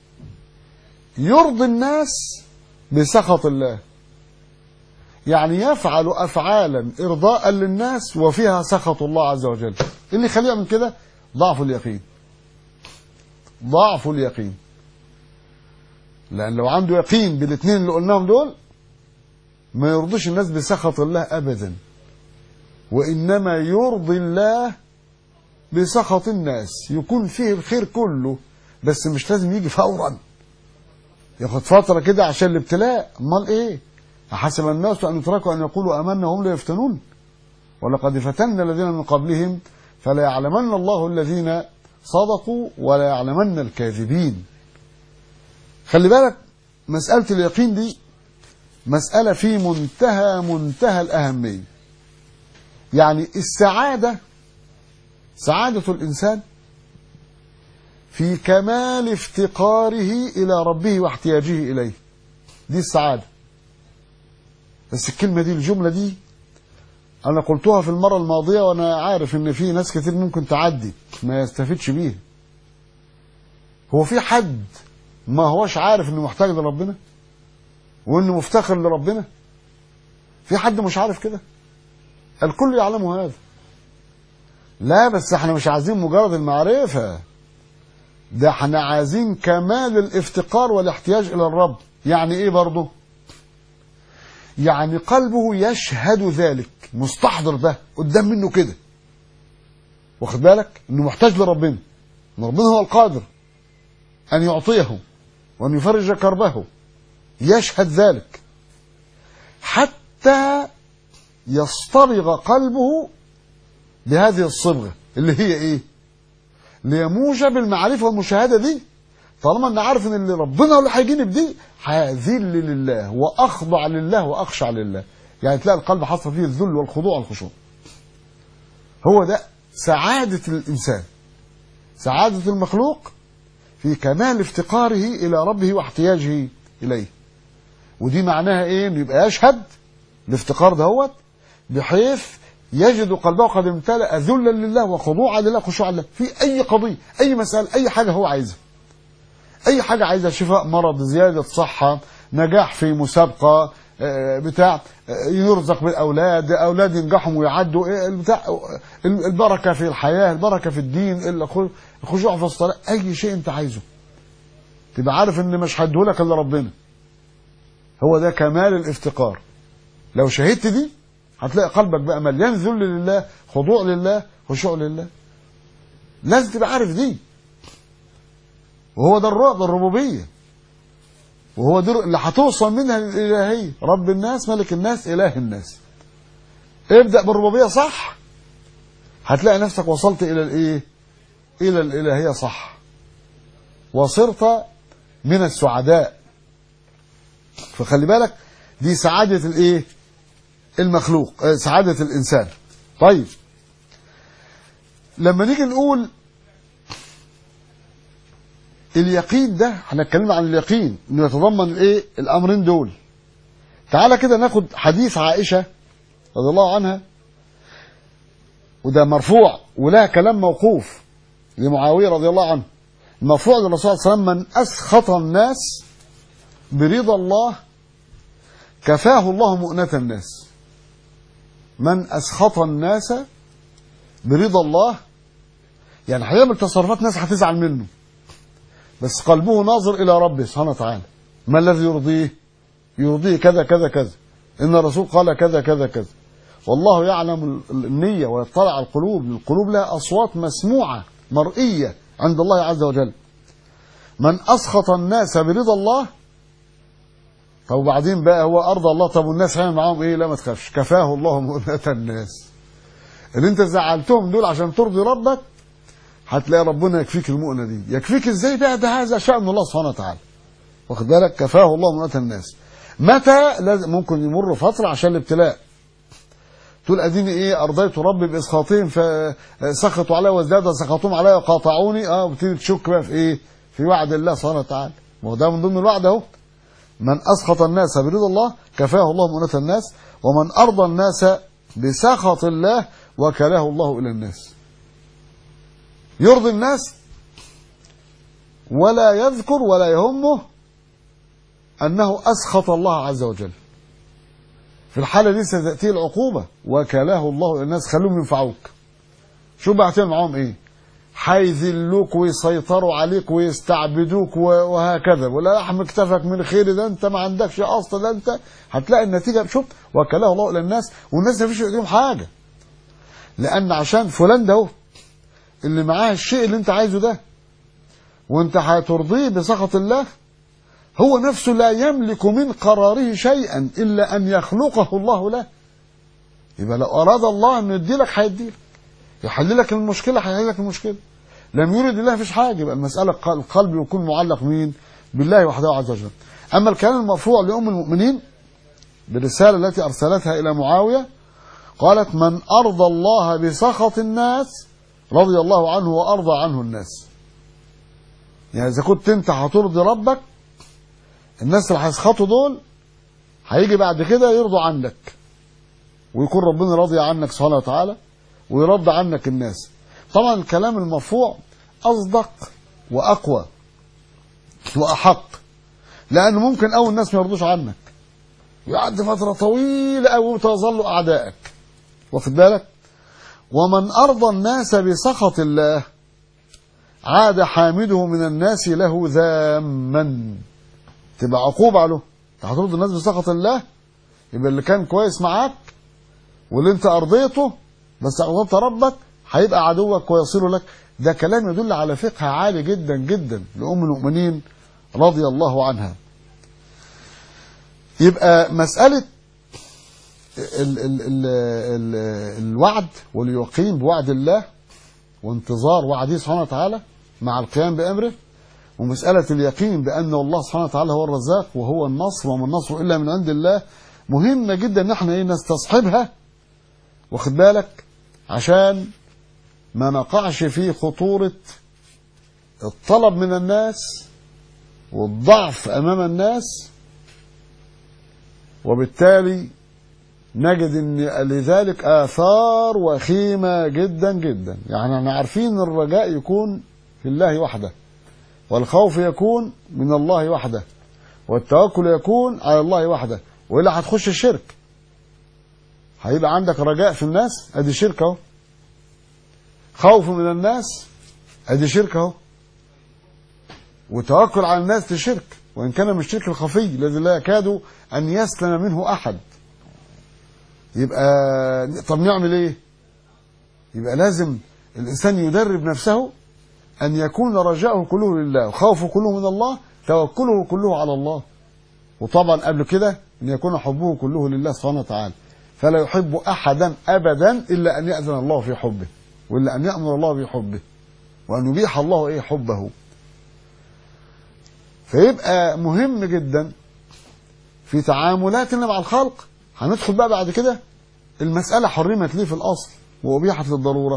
يرضي الناس بسخط الله يعني يفعل افعالا ارضاء للناس وفيها سخط الله عز وجل اللي يخليه يعمل كده ضعف اليقين ضعف اليقين لان لو عنده يقين بالاثنين اللي قلناهم دول ما يرضيش الناس بسخط الله ابدا وانما يرضي الله بسخط الناس يكون فيه الخير كله بس مش لازم يجي فورا ياخد فتره كده عشان الابتلاء امال ايه أحسب الناس أن يتركوا أن يقولوا آمنا وهم لا يفتنون ولقد فتنا الذين من قبلهم فلا يعلمن الله الذين صدقوا ولا يعلمن الكاذبين خلي بالك مسألة اليقين دي مسألة في منتهى منتهى الأهمية يعني السعادة سعادة الإنسان في كمال افتقاره إلى ربه واحتياجه إليه دي السعادة بس الكلمة دي الجملة دي أنا قلتها في المرة الماضية وأنا عارف إن في ناس كتير ممكن تعدي ما يستفيدش بيها هو في حد ما هوش عارف إنه محتاج لربنا وإنه مفتخر لربنا في حد مش عارف كده الكل يعلم هذا لا بس احنا مش عايزين مجرد المعرفة ده احنا عايزين كمال الافتقار والاحتياج الى الرب يعني ايه برضه يعني قلبه يشهد ذلك مستحضر ده قدام منه كده واخد بالك انه محتاج لربنا ان ربنا هو القادر ان يعطيه وان يفرج كربه يشهد ذلك حتى يصطبغ قلبه بهذه الصبغه اللي هي ايه ليموج بالمعرفه والمشاهده دي طالما ان عارف ان اللي ربنا اللي هيجيني بدي هذل لله واخضع لله واخشع لله يعني تلاقي القلب حصل فيه الذل والخضوع والخشوع هو ده سعادة الإنسان سعادة المخلوق في كمال افتقاره إلى ربه واحتياجه إليه ودي معناها إيه إنه يبقى يشهد الافتقار دهوت بحيث يجد قلبه قد امتلأ ذلا لله وخضوعا لله خشوعا لله في أي قضية أي مسألة أي حاجة هو عايزها أي حاجة عايزها شفاء مرض زيادة صحة نجاح في مسابقة آه، بتاع آه، يرزق بالاولاد اولاد ينجحوا ويعدوا إيه البتاع البركه في الحياه البركه في الدين الخشوع في الصلاه اي شيء انت عايزه تبقى عارف ان مش هديهولك الا ربنا هو ده كمال الافتقار لو شهدت دي هتلاقي قلبك بقى مليان ذل لله خضوع لله خشوع لله لازم تبقى عارف دي وهو ده الرعب الربوبيه وهو دي اللي هتوصل منها للإلهية رب الناس ملك الناس إله الناس ابدأ بالربوبية صح هتلاقي نفسك وصلت إلى الإيه إلى الإلهية صح وصرت من السعداء فخلي بالك دي سعادة الإيه المخلوق آه، سعادة الإنسان طيب لما نيجي نقول اليقين ده احنا اتكلمنا عن اليقين انه يتضمن الايه الامرين دول تعالى كده ناخد حديث عائشه رضي الله عنها وده مرفوع ولها كلام موقوف لمعاويه رضي الله عنه المرفوع للرسول صلى الله عليه وسلم من اسخط الناس برضا الله كفاه الله مؤنة الناس من اسخط الناس برضا الله يعني هيعمل تصرفات ناس هتزعل منه بس قلبه ناظر إلى ربه سبحانه وتعالى ما الذي يرضيه يرضيه كذا كذا كذا إن الرسول قال كذا كذا كذا والله يعلم النية ويطلع على القلوب القلوب لها أصوات مسموعة مرئية عند الله عز وجل من أسخط الناس برضا الله طب وبعدين بقى هو أرضى الله طب والناس هيعمل معاهم إيه لا ما تخافش كفاه الله مؤنة الناس اللي انت زعلتهم دول عشان ترضي ربك هتلاقي ربنا يكفيك المؤنة دي يكفيك ازاي بقى ده هذا شأن الله سبحانه وتعالى واخد بالك كفاه الله مؤنة الناس متى لازم ممكن يمر فترة عشان الابتلاء تقول اديني ايه ارضيت ربي باسخاطهم فسخطوا علي وازداد سخطهم علي وقاطعوني اه وبتبتدي تشك بقى في ايه في وعد الله سبحانه وتعالى ما هو ده من ضمن الوعد اهو من اسخط الناس برضا الله كفاه الله مؤنة الناس ومن ارضى الناس بسخط الله وكلاه الله الى الناس يرضي الناس ولا يذكر ولا يهمه أنه أسخط الله عز وجل في الحالة دي ستأتي العقوبة وكلاه الله الناس خلوهم ينفعوك شو بقى هتعمل معاهم ايه هيذلوك ويسيطروا عليك ويستعبدوك وهكذا ولا لحم اكتفك من خير ده انت ما عندكش اصل ده انت هتلاقي النتيجه شوف وكلاه الله الى الناس والناس ما فيش في ايديهم حاجه لان عشان فلان ده اللي معاه الشيء اللي انت عايزه ده وانت هترضيه بسخط الله هو نفسه لا يملك من قراره شيئا إلا أن يخلقه الله له يبقى لو أراد الله أن يديلك هيديلك يحل لك المشكلة هيحل لك المشكلة لم يرد الله فيش حاجة يبقى المسألة القلب يكون معلق مين بالله وحده عز وجل أما الكلام المرفوع لأم المؤمنين بالرسالة التي أرسلتها إلى معاوية قالت من أرضى الله بسخط الناس رضي الله عنه وأرضى عنه الناس يعني إذا كنت أنت هترضي ربك الناس اللي هيسخطوا دول هيجي بعد كده يرضوا عنك ويكون ربنا راضي عنك سبحانه وتعالى ويرضى عنك الناس طبعا الكلام المرفوع أصدق وأقوى وأحق لأن ممكن أول الناس ما يرضوش عنك يعدي فترة طويلة أوي وتظل أعدائك واخد بالك ومن أرضى الناس بسخط الله عاد حامده من الناس له ذاما تبقى عقوبة له هترضي الناس بسخط الله يبقى اللي كان كويس معاك واللي انت أرضيته بس أغضبت ربك هيبقى عدوك ويصير لك ده كلام يدل على فقه عالي جدا جدا لأم المؤمنين رضي الله عنها يبقى مسألة ال ال ال ال الوعد واليقين بوعد الله وانتظار وعده سبحانه وتعالى مع القيام بأمره ومسألة اليقين بأن الله سبحانه وتعالى هو الرزاق وهو النصر وما النصر إلا من عند الله مهمة جدا ان احنا ايه نستصحبها واخد بالك عشان ما نقعش في خطورة الطلب من الناس والضعف أمام الناس وبالتالي نجد ان لذلك آثار وخيمة جدا جدا يعني احنا عارفين الرجاء يكون في الله وحده والخوف يكون من الله وحده والتوكل يكون على الله وحده وإلا هتخش الشرك هيبقى عندك رجاء في الناس ادي شرك اهو خوف من الناس ادي شرك اهو وتوكل على الناس دي شرك وان كان من الشرك الخفي الذي لا يكاد ان يسلم منه احد يبقى طب نعمل ايه يبقى لازم الانسان يدرب نفسه ان يكون رجاؤه كله لله وخوفه كله من الله توكله كله على الله وطبعا قبل كده ان يكون حبه كله لله سبحانه وتعالى فلا يحب احدا ابدا الا ان ياذن الله في حبه والا ان يامر الله بحبه وان يبيح الله ايه حبه فيبقى مهم جدا في تعاملاتنا مع الخلق هندخل بقى بعد كده المسألة حرمت ليه في الأصل وأبيحت للضرورة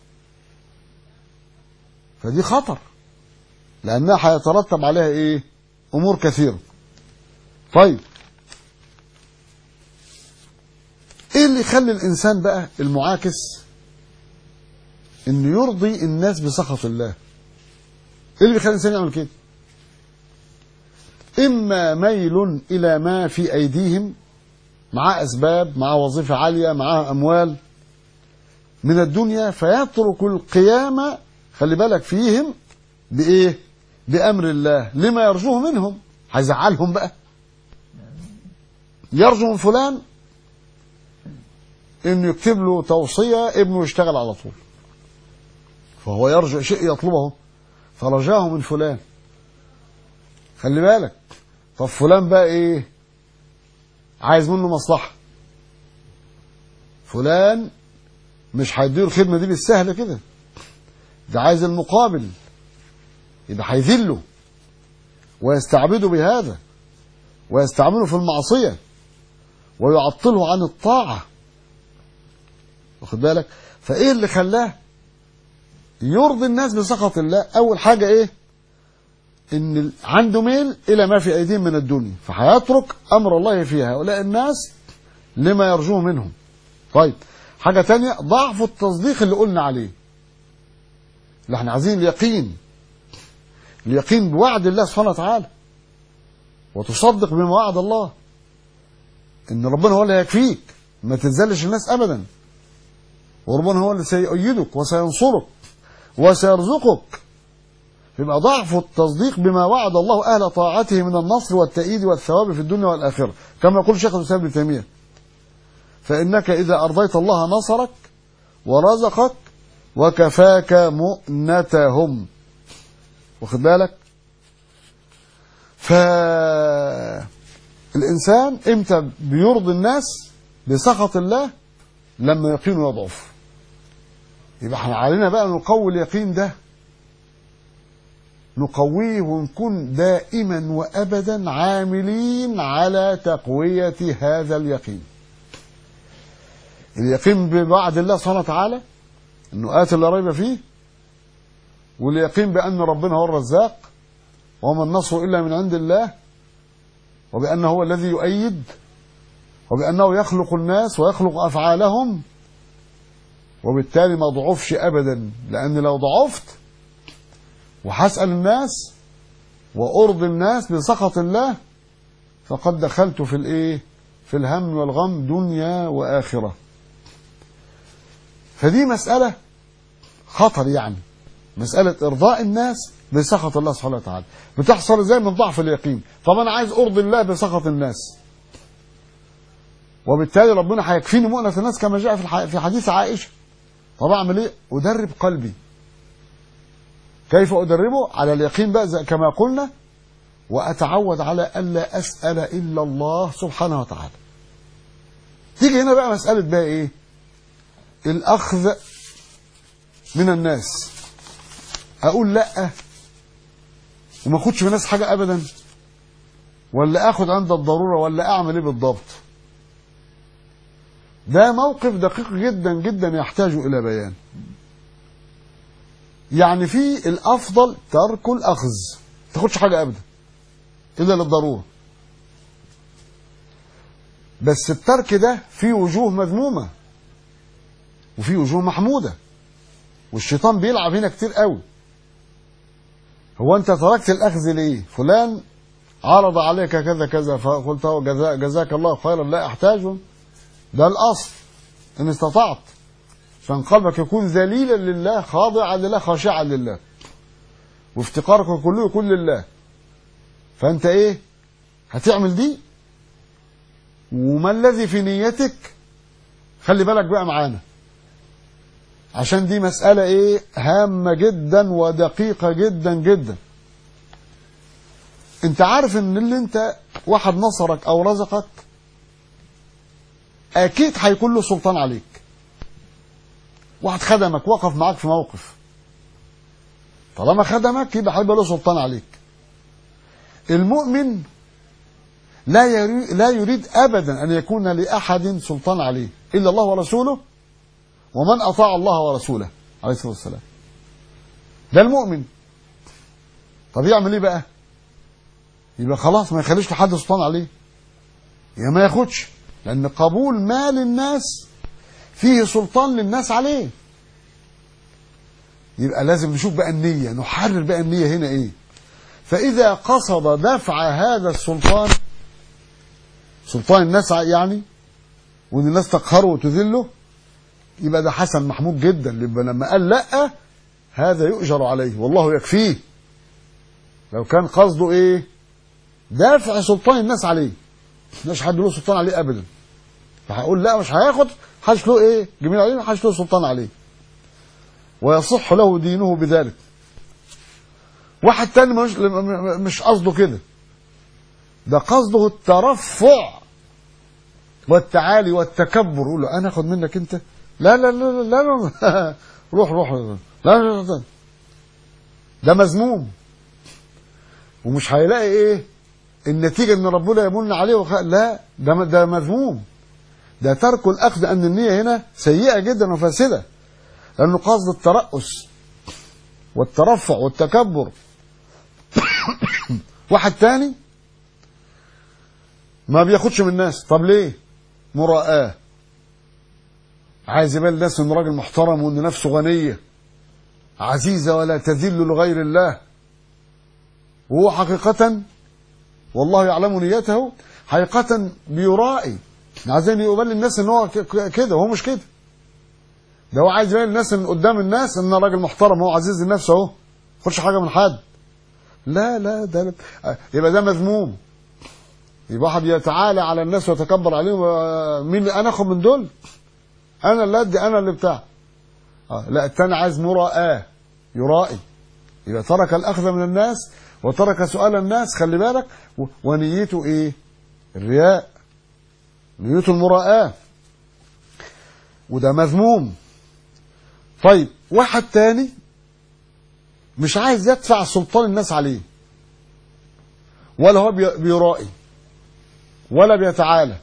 فدي خطر لأنها هيترتب عليها إيه أمور كثيرة طيب إيه اللي يخلي الإنسان بقى المعاكس إنه يرضي الناس بسخط الله إيه اللي بيخلي الإنسان يعمل كده إما ميل إلى ما في أيديهم مع أسباب مع وظيفة عالية مع أموال من الدنيا فيترك القيام خلي بالك فيهم بإيه بأمر الله لما يرجوه منهم هيزعلهم بقى يرجو من فلان انه يكتب له توصية ابنه يشتغل على طول فهو يرجو شيء يطلبه فرجاه من فلان خلي بالك طب فلان بقى ايه عايز منه مصلحة فلان مش هيديله الخدمة دي بالسهل كده ده عايز المقابل يبقى هيذله ويستعبده بهذا ويستعمله في المعصية ويعطله عن الطاعة واخد بالك فايه اللي خلاه يرضي الناس بسخط الله اول حاجة ايه ان عنده ميل الى ما في ايديهم من الدنيا فهيترك امر الله في هؤلاء الناس لما يرجوه منهم طيب حاجة تانية ضعف التصديق اللي قلنا عليه اللي احنا عايزين اليقين اليقين بوعد الله سبحانه وتعالى وتصدق بما وعد الله ان ربنا هو اللي هيكفيك ما تنزلش الناس ابدا وربنا هو اللي سيؤيدك وسينصرك وسيرزقك يبقى ضعف التصديق بما وعد الله أهل طاعته من النصر والتأييد والثواب في الدنيا والآخرة كما يقول شيخ الإسلام ابن تيمية فإنك إذا أرضيت الله نصرك ورزقك وكفاك مؤنتهم واخد بالك فالإنسان إمتى بيرضي الناس بسخط الله لما يقينه يضعف يبقى احنا علينا بقى نقوي اليقين ده نقويه ونكون دائما وابدا عاملين على تقويه هذا اليقين. اليقين بوعد الله سبحانه وتعالى انه اتى لا ريب فيه واليقين بان ربنا هو الرزاق وما النصر الا من عند الله وبانه هو الذي يؤيد وبانه يخلق الناس ويخلق افعالهم وبالتالي ما ضعفش ابدا لان لو ضعفت وهسأل الناس وأرضي الناس بسخط الله فقد دخلت في الإيه؟ في الهم والغم دنيا وآخرة. فدي مسألة خطر يعني مسألة إرضاء الناس بسخط الله سبحانه وتعالى بتحصل ازاي من ضعف اليقين طب أنا عايز أرضي الله بسخط الناس وبالتالي ربنا هيكفيني مؤنة الناس كما جاء في الح- في حديث عائشة طب أعمل إيه؟ أدرب قلبي كيف أدربه؟ على اليقين بقى زي كما قلنا وأتعود على ألا أسأل إلا الله سبحانه وتعالى تيجي هنا بقى مسألة بقى إيه؟ الأخذ من الناس أقول لأ وما أخدش من الناس حاجة أبدا ولا أخد عند الضرورة ولا أعمل إيه بالضبط ده موقف دقيق جدا جدا يحتاج إلى بيان يعني في الأفضل ترك الأخذ ما تاخدش حاجة أبدا إلا للضرورة بس الترك ده فيه وجوه مذمومة وفي وجوه محمودة والشيطان بيلعب هنا كتير قوي هو انت تركت الاخذ ليه فلان عرض عليك كذا كذا فقلت له جزا جزاك الله خيرا لا احتاجه ده الاصل ان استطعت عشان قلبك يكون ذليلا لله خاضعا لله خاشعا لله وافتقارك كله يكون لله فانت ايه هتعمل دي وما الذي في نيتك خلي بالك بقى معانا عشان دي مسألة ايه هامة جدا ودقيقة جدا جدا انت عارف ان اللي انت واحد نصرك او رزقك اكيد هيكون له سلطان عليك واحد خدمك وقف معاك في موقف طالما خدمك يبقى هيبقى له سلطان عليك المؤمن لا يريد, لا يريد ابدا ان يكون لاحد سلطان عليه الا الله ورسوله ومن أطاع الله ورسوله عليه الصلاة والسلام ده المؤمن طب يعمل ايه بقى يبقى خلاص ما يخليش لحد سلطان عليه يا ما ياخدش لأن قبول مال الناس فيه سلطان للناس عليه يبقى لازم نشوف بقى النية نحرر بقى النية هنا ايه فإذا قصد دفع هذا السلطان سلطان الناس يعني وان الناس تقهره وتذله يبقى ده حسن محمود جدا يبقى لما قال لا هذا يؤجر عليه والله يكفيه لو كان قصده ايه دافع سلطان الناس عليه مش حد له سلطان عليه ابدا فهقول لا مش هياخد حدش له ايه جميل عليه حدش له سلطان عليه ويصح له دينه بذلك واحد تاني مش مش قصده كده ده قصده الترفع والتعالي والتكبر يقول له انا اخد منك انت لا لا لا لا لا, لا. روح روح لا لا لا ده مذموم ومش هيلاقي ايه النتيجه ان ربنا يمن عليه وخ... لا ده ده مذموم ده ترك الاخذ ان النيه هنا سيئه جدا وفاسده لانه قصد الترأس والترفع والتكبر واحد تاني ما بياخدش من الناس طب ليه مراءة عايز يبان الناس انه راجل محترم وان نفسه غنية عزيزة ولا تذل لغير الله وهو حقيقة والله يعلم نيته حقيقة بيرائي عايزين يقبل الناس ان هو كده وهو مش كده ده هو عايز يبين الناس ان قدام الناس ان راجل محترم هو عزيز النفس اهو خدش حاجه من حد لا لا ده يبقى ده مذموم يبقى واحد يتعالى على الناس ويتكبر عليهم مين انا اخد من دول انا اللي ادي انا اللي بتاع آه لا الثاني عايز مراءة يرائي يبقى ترك الاخذ من الناس وترك سؤال الناس خلي بالك ونيته ايه الرياء نيته المراءة وده مذموم طيب واحد تاني مش عايز يدفع سلطان الناس عليه ولا هو بيرائي ولا بيتعالى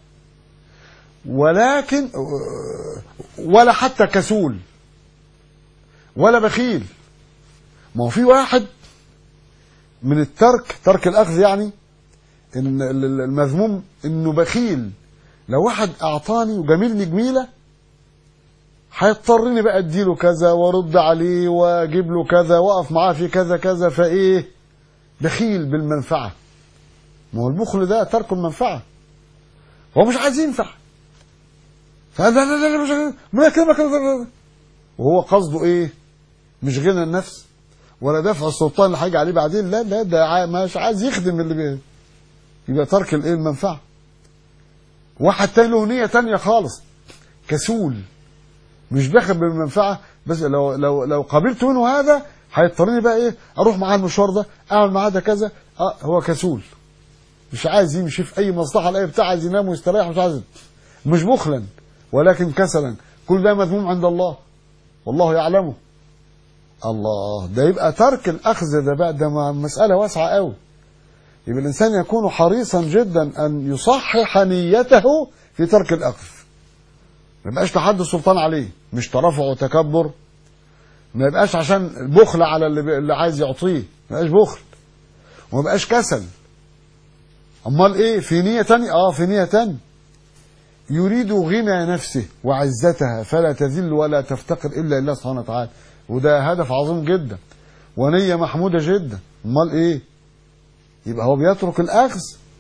ولكن ولا حتى كسول ولا بخيل ما هو في واحد من الترك ترك الاخذ يعني ان المذموم انه بخيل لو واحد اعطاني وجميلني جميله هيضطرني بقى اديله كذا وارد عليه واجيب له كذا واقف معاه في كذا كذا فايه بخيل بالمنفعه ما هو البخل ده ترك المنفعه هو مش عايز ينفع فقال لا لا لا لا مش ما يكلمك وهو قصده ايه مش غنى النفس ولا دفع السلطان اللي هيجي عليه بعدين لا لا ده ع- مش عايز يخدم اللي بيه يبقى ترك الايه المنفعه واحد تاني له نيه تانيه خالص كسول مش داخل بالمنفعه بس لو لو لو قابلت منه هذا هيضطرني بقى ايه اروح معاه المشوار ده اعمل معاه ده كذا اه هو كسول مش عايز يمشي في اي مصلحه لا بتاع عايز ينام ويستريح مش عايز مش بخلا ولكن كسلا كل ده مذموم عند الله والله يعلمه الله ده يبقى ترك الاخذ ده بقى ده م- مساله واسعه قوي يبقى الانسان يكون حريصا جدا ان يصحح نيته في ترك الاخذ ما يبقاش تحدي السلطان عليه مش ترفع وتكبر ما يبقاش عشان بخل على اللي, بي- اللي عايز يعطيه ما يبقاش بخل وما يبقاش كسل امال ايه في نيه تانية اه في نيه تانية يريد غنى نفسه وعزتها فلا تذل ولا تفتقر الا لله سبحانه وتعالى وده هدف عظيم جدا ونيه محموده جدا امال ايه يبقى هو بيترك الاخذ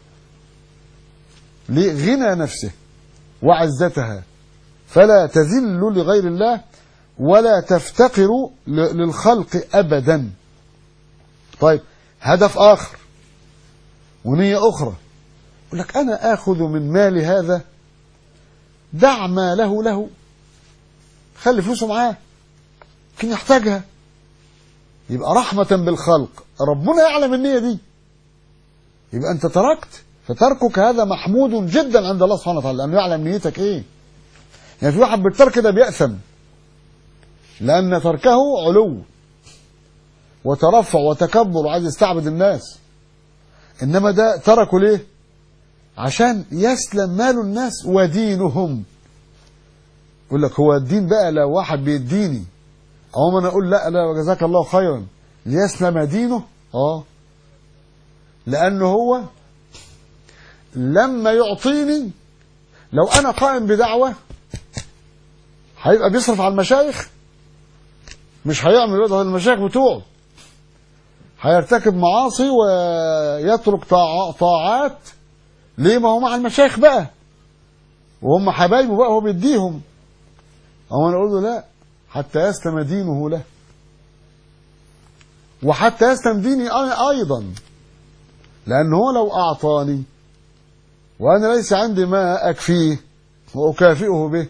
لغنى نفسه وعزتها فلا تذل لغير الله ولا تفتقر ل- للخلق ابدا طيب هدف اخر ونيه اخرى يقول لك انا اخذ من مال هذا دع ما له له خلي فلوسه معاه يمكن يحتاجها يبقى رحمة بالخلق ربنا يعلم النية دي يبقى أنت تركت فتركك هذا محمود جدا عند الله سبحانه وتعالى لأنه يعلم نيتك إيه يعني في واحد بالترك ده بيأثم لأن تركه علو وترفع وتكبر وعايز يستعبد الناس إنما ده تركه ليه عشان يسلم مال الناس ودينهم يقول لك هو الدين بقى لو واحد بيديني او ما انا اقول لا لا جزاك الله خيرا ليسلم دينه اه لانه هو لما يعطيني لو انا قائم بدعوه هيبقى بيصرف على المشايخ مش هيعمل يقعد المشايخ بتوعه هيرتكب معاصي ويترك طاع- طاعات ليه ما هو مع المشايخ بقى وهم حبايبه بقى هو بيديهم أو أنا أقول له لا حتى يسلم دينه له وحتى يسلم ديني أنا أيضا لأن هو لو أعطاني وأنا ليس عندي ما أكفيه وأكافئه به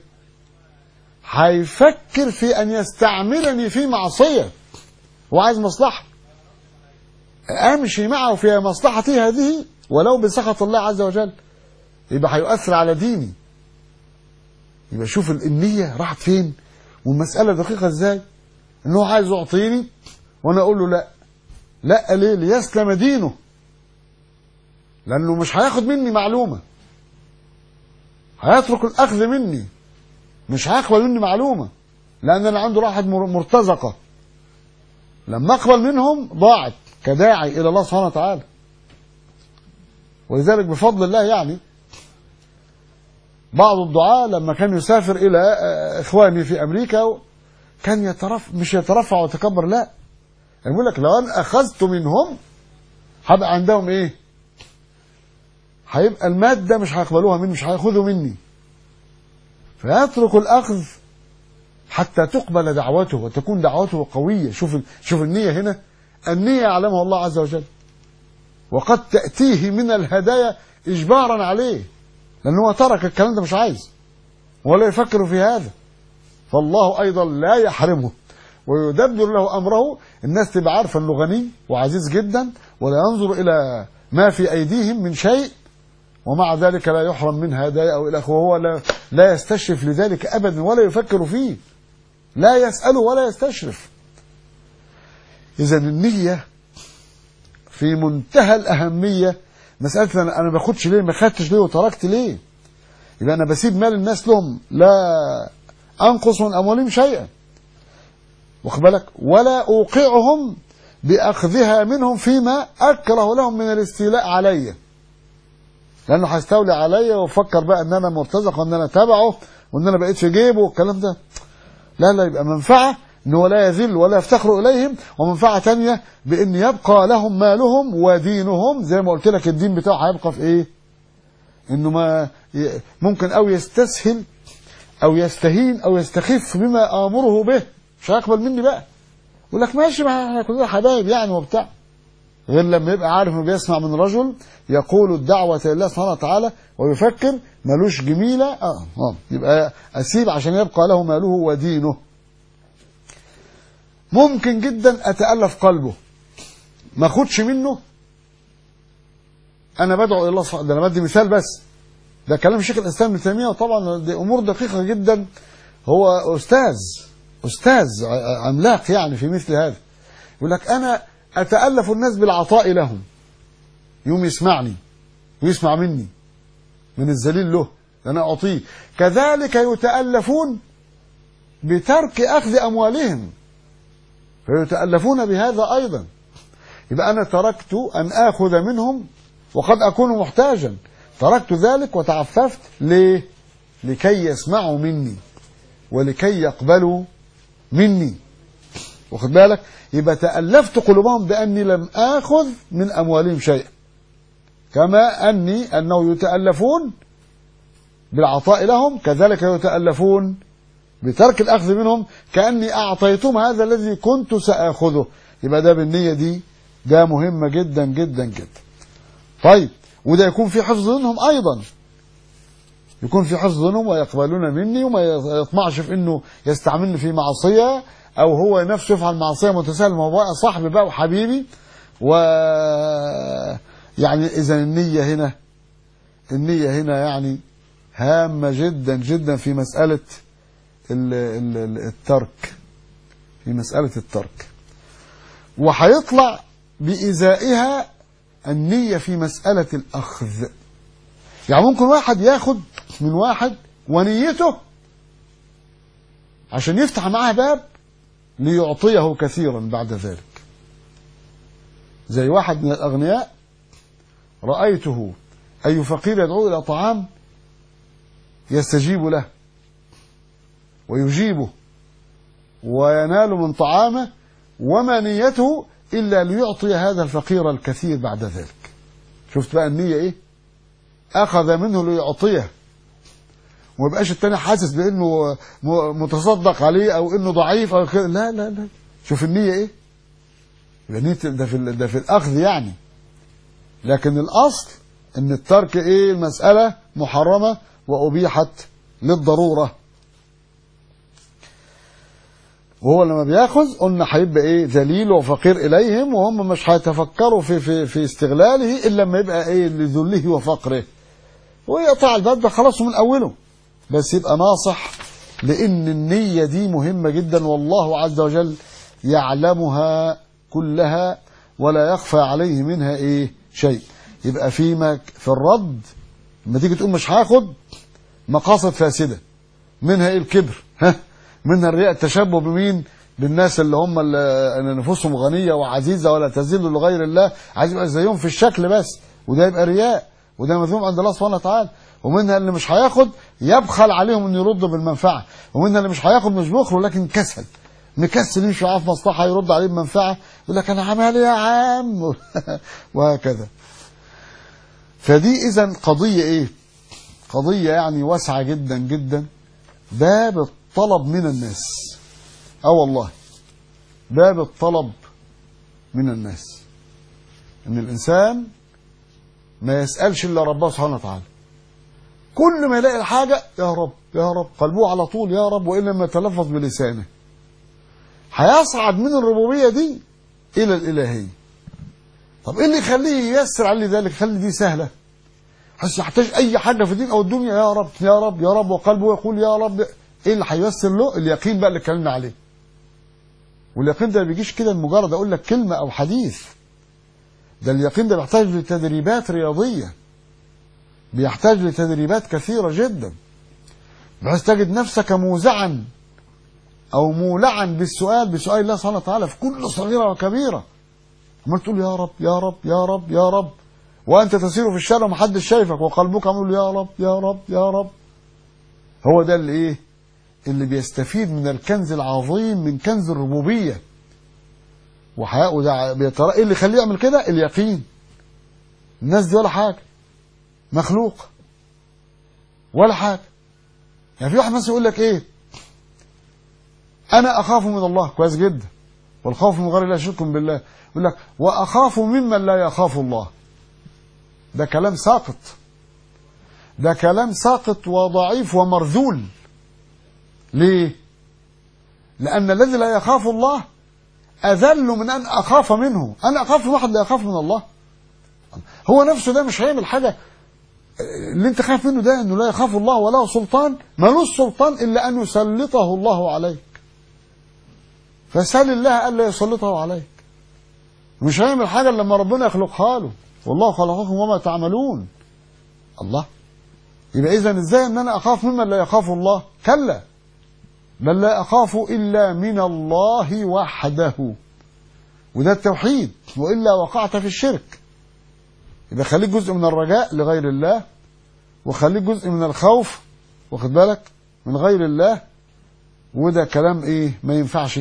هيفكر في أن يستعملني في معصية هو عايز مصلحة أمشي معه في مصلحتي هذه ولو بسخط الله عز وجل يبقى هيؤثر على ديني يبقى شوف النية راحت فين والمسألة دقيقة ازاي ان هو عايز يعطيني وانا اقول له لا لا ليه ليسلم دينه لانه مش هياخد مني معلومة هيترك الاخذ مني مش هيقبل مني معلومة لان انا عنده راحة مر- مرتزقة لما اقبل منهم ضاعت كداعي الى الله سبحانه وتعالى ولذلك بفضل الله يعني بعض الدعاة لما كان يسافر إلى آه، إخواني في أمريكا كان يترف مش يترفع ويتكبر لا يقول لك لو أنا أخذت منهم هبقى عندهم إيه؟ هيبقى المادة مش هيقبلوها مني مش هياخذوا مني فيترك الأخذ حتى تقبل دعوته وتكون دعوته قوية شوف شوف النية هنا النية يعلمها الله عز وجل وقد تأتيه من الهدايا إجبارا عليه لأن هو ترك الكلام ده مش عايز ولا يفكر في هذا فالله أيضا لا يحرمه ويدبر له أمره الناس تبقى عارفة أنه غني وعزيز جدا ولا ينظر إلى ما في أيديهم من شيء ومع ذلك لا يحرم من هدايا أو إلى آخره وهو لا, لا يستشرف لذلك أبدا ولا يفكر فيه لا يسأله ولا يستشرف إذا النية في منتهى الأهمية مسألة أنا أنا ما باخدش ليه ما خدتش ليه وتركت ليه يبقى أنا بسيب مال الناس لهم لا أنقص من أموالهم شيئا واخد بالك ولا أوقعهم بأخذها منهم فيما أكره لهم من الاستيلاء علي لأنه هيستولي عليا ويفكر بقى إن أنا مرتزق وإن أنا تبعه وإن أنا بقيت في جيبه والكلام ده لا لا يبقى منفعة إن هو لا يذل ولا يفتخر إليهم ومنفعة تانية بإن يبقى لهم مالهم ودينهم زي ما قلت لك الدين بتاعه هيبقى في إيه؟ إنه ما ي- ممكن أو يستسهل او يستهين او يستخف بما امره به مش هيقبل مني بقى يقول لك ماشي ما احنا كلنا حبايب يعني وبتاع غير لما يبقى عارف انه بيسمع من رجل يقول الدعوة لله سبحانه وتعالى ويفكر ملوش جميلة اه اه يبقى اسيب عشان يبقى له ماله ودينه ممكن جدا اتألف قلبه ما اخدش منه انا بدعو الى الله سبحانه ده انا بدي مثال بس ده كلام شيخ الاسلام ابن تيميه وطبعا دي امور دقيقه جدا هو استاذ استاذ عملاق يعني في مثل هذا يقول لك انا اتالف الناس بالعطاء لهم يوم يسمعني ويسمع مني من الذليل له انا اعطيه كذلك يتالفون بترك اخذ اموالهم فيتالفون بهذا ايضا يبقى انا تركت ان اخذ منهم وقد اكون محتاجا تركت ذلك وتعففت ليه لكي يسمعوا مني ولكي يقبلوا مني واخد بالك يبقى تألفت قلوبهم بأني لم آخذ من أموالهم شيئا كما أني أنه يتألفون بالعطاء لهم كذلك يتألفون بترك الأخذ منهم كأني أعطيتهم هذا الذي كنت سآخذه يبقى ده بالنية دي ده مهمة جدا جدا جدا طيب وده يكون في حفظ منهم أيضا يكون في حفظ منهم ويقبلون مني وما يطمعش في انه يستعملني في معصيه او هو نفسه يفعل معصيه متساهل ما هو بقى صاحبي بقى وحبيبي و يعني اذا النيه هنا النيه هنا يعني هامه جدا جدا في مساله ال ال الترك في مساله الترك وهيطلع بإزائها النية في مسألة الأخذ يعني ممكن واحد ياخد من واحد ونيته عشان يفتح معاه باب ليعطيه كثيرا بعد ذلك زي واحد من الأغنياء رأيته أي فقير يدعو إلى طعام يستجيب له ويجيبه وينال من طعامه وما نيته إلا ليعطي هذا الفقير الكثير بعد ذلك شفت بقى النية إيه أخذ منه ليعطيه وما يبقاش التاني حاسس بأنه متصدق عليه أو أنه ضعيف أو كده لا لا لا شوف النية إيه يبقى نية ده في ده في الأخذ يعني لكن الأصل أن الترك إيه المسألة محرمة وأبيحت للضرورة وهو لما بياخذ قلنا هيبقى ايه ذليل وفقير اليهم وهم مش هيتفكروا في في في استغلاله الا لما يبقى ايه لذله وفقره ويقطع الباب ده خلاص من اوله بس يبقى ناصح لان النيه دي مهمه جدا والله عز وجل يعلمها كلها ولا يخفى عليه منها ايه شيء يبقى في مك في الرد لما تيجي تقول مش هاخد مقاصد فاسده منها ايه الكبر ها منها الرياء التشبه بمين بالناس اللي هم اللي نفوسهم غنية وعزيزة ولا تزل لغير الله عايز يبقى زيهم في الشكل بس وده يبقى رياء وده مذموم عند الله سبحانه وتعالى ومنها اللي مش هياخد يبخل عليهم ان يردوا بالمنفعة ومنها اللي مش هياخد مش بخل لكن كسل مكسل يمشي معاه في مصلحة يرد عليه بمنفعة يقول لك انا عمال يا عم وهكذا فدي اذا قضية ايه قضية يعني واسعة جدا جدا باب الطلب من الناس اه والله باب الطلب من الناس ان الانسان ما يسالش الا ربه سبحانه وتعالى كل ما يلاقي الحاجه يا رب يا رب قلبه على طول يا رب وان لم يتلفظ بلسانه هيصعد من الربوبيه دي الى الالهيه طب ايه اللي يخليه ييسر عليه ذلك يخلي دي سهله حس يحتاج اي حاجه في الدين او الدنيا يا رب يا رب يا رب وقلبه يقول يا رب ايه اللي هييسر له اليقين بقى اللي اتكلمنا عليه واليقين ده ما بيجيش كده مجرد اقول لك كلمه او حديث ده اليقين ده بيحتاج لتدريبات رياضيه بيحتاج لتدريبات كثيره جدا بحيث تجد نفسك موزعا او مولعا بالسؤال بسؤال الله سبحانه وتعالى في كل صغيره وكبيره عمال تقول يا رب يا رب يا رب يا رب وانت تسير في الشارع ومحدش شايفك وقلبك عمال يا رب يا رب يا رب هو ده اللي ايه اللي بيستفيد من الكنز العظيم من كنز الربوبية وده بيترى ايه اللي يخليه يعمل كده اليقين الناس دي ولا حاجة مخلوق ولا حاجة يعني في واحد مثلا يقول لك ايه انا اخاف من الله كويس جدا والخوف من غير الله شرك بالله يقول لك واخاف ممن لا يخاف الله ده كلام ساقط ده كلام ساقط وضعيف ومرذول ليه لان الذي لا يخاف الله اذل من ان اخاف منه انا اخاف من واحد لا يخاف من الله هو نفسه ده مش هيعمل حاجه اللي انت خايف منه ده انه لا يخاف الله وله سلطان ملوش سلطان الا ان يسلطه الله عليك فسال الله الا يسلطه عليك مش هيعمل حاجه إلا لما ربنا يخلقها له والله خلقكم وما تعملون الله يبقى اذا ازاي ان انا اخاف ممن لا يخاف الله كلا بل لا اخاف الا من الله وحده وده التوحيد والا وقعت في الشرك يبقى خليك جزء من الرجاء لغير الله وخليك جزء من الخوف واخد بالك من غير الله وده كلام ايه ما ينفعش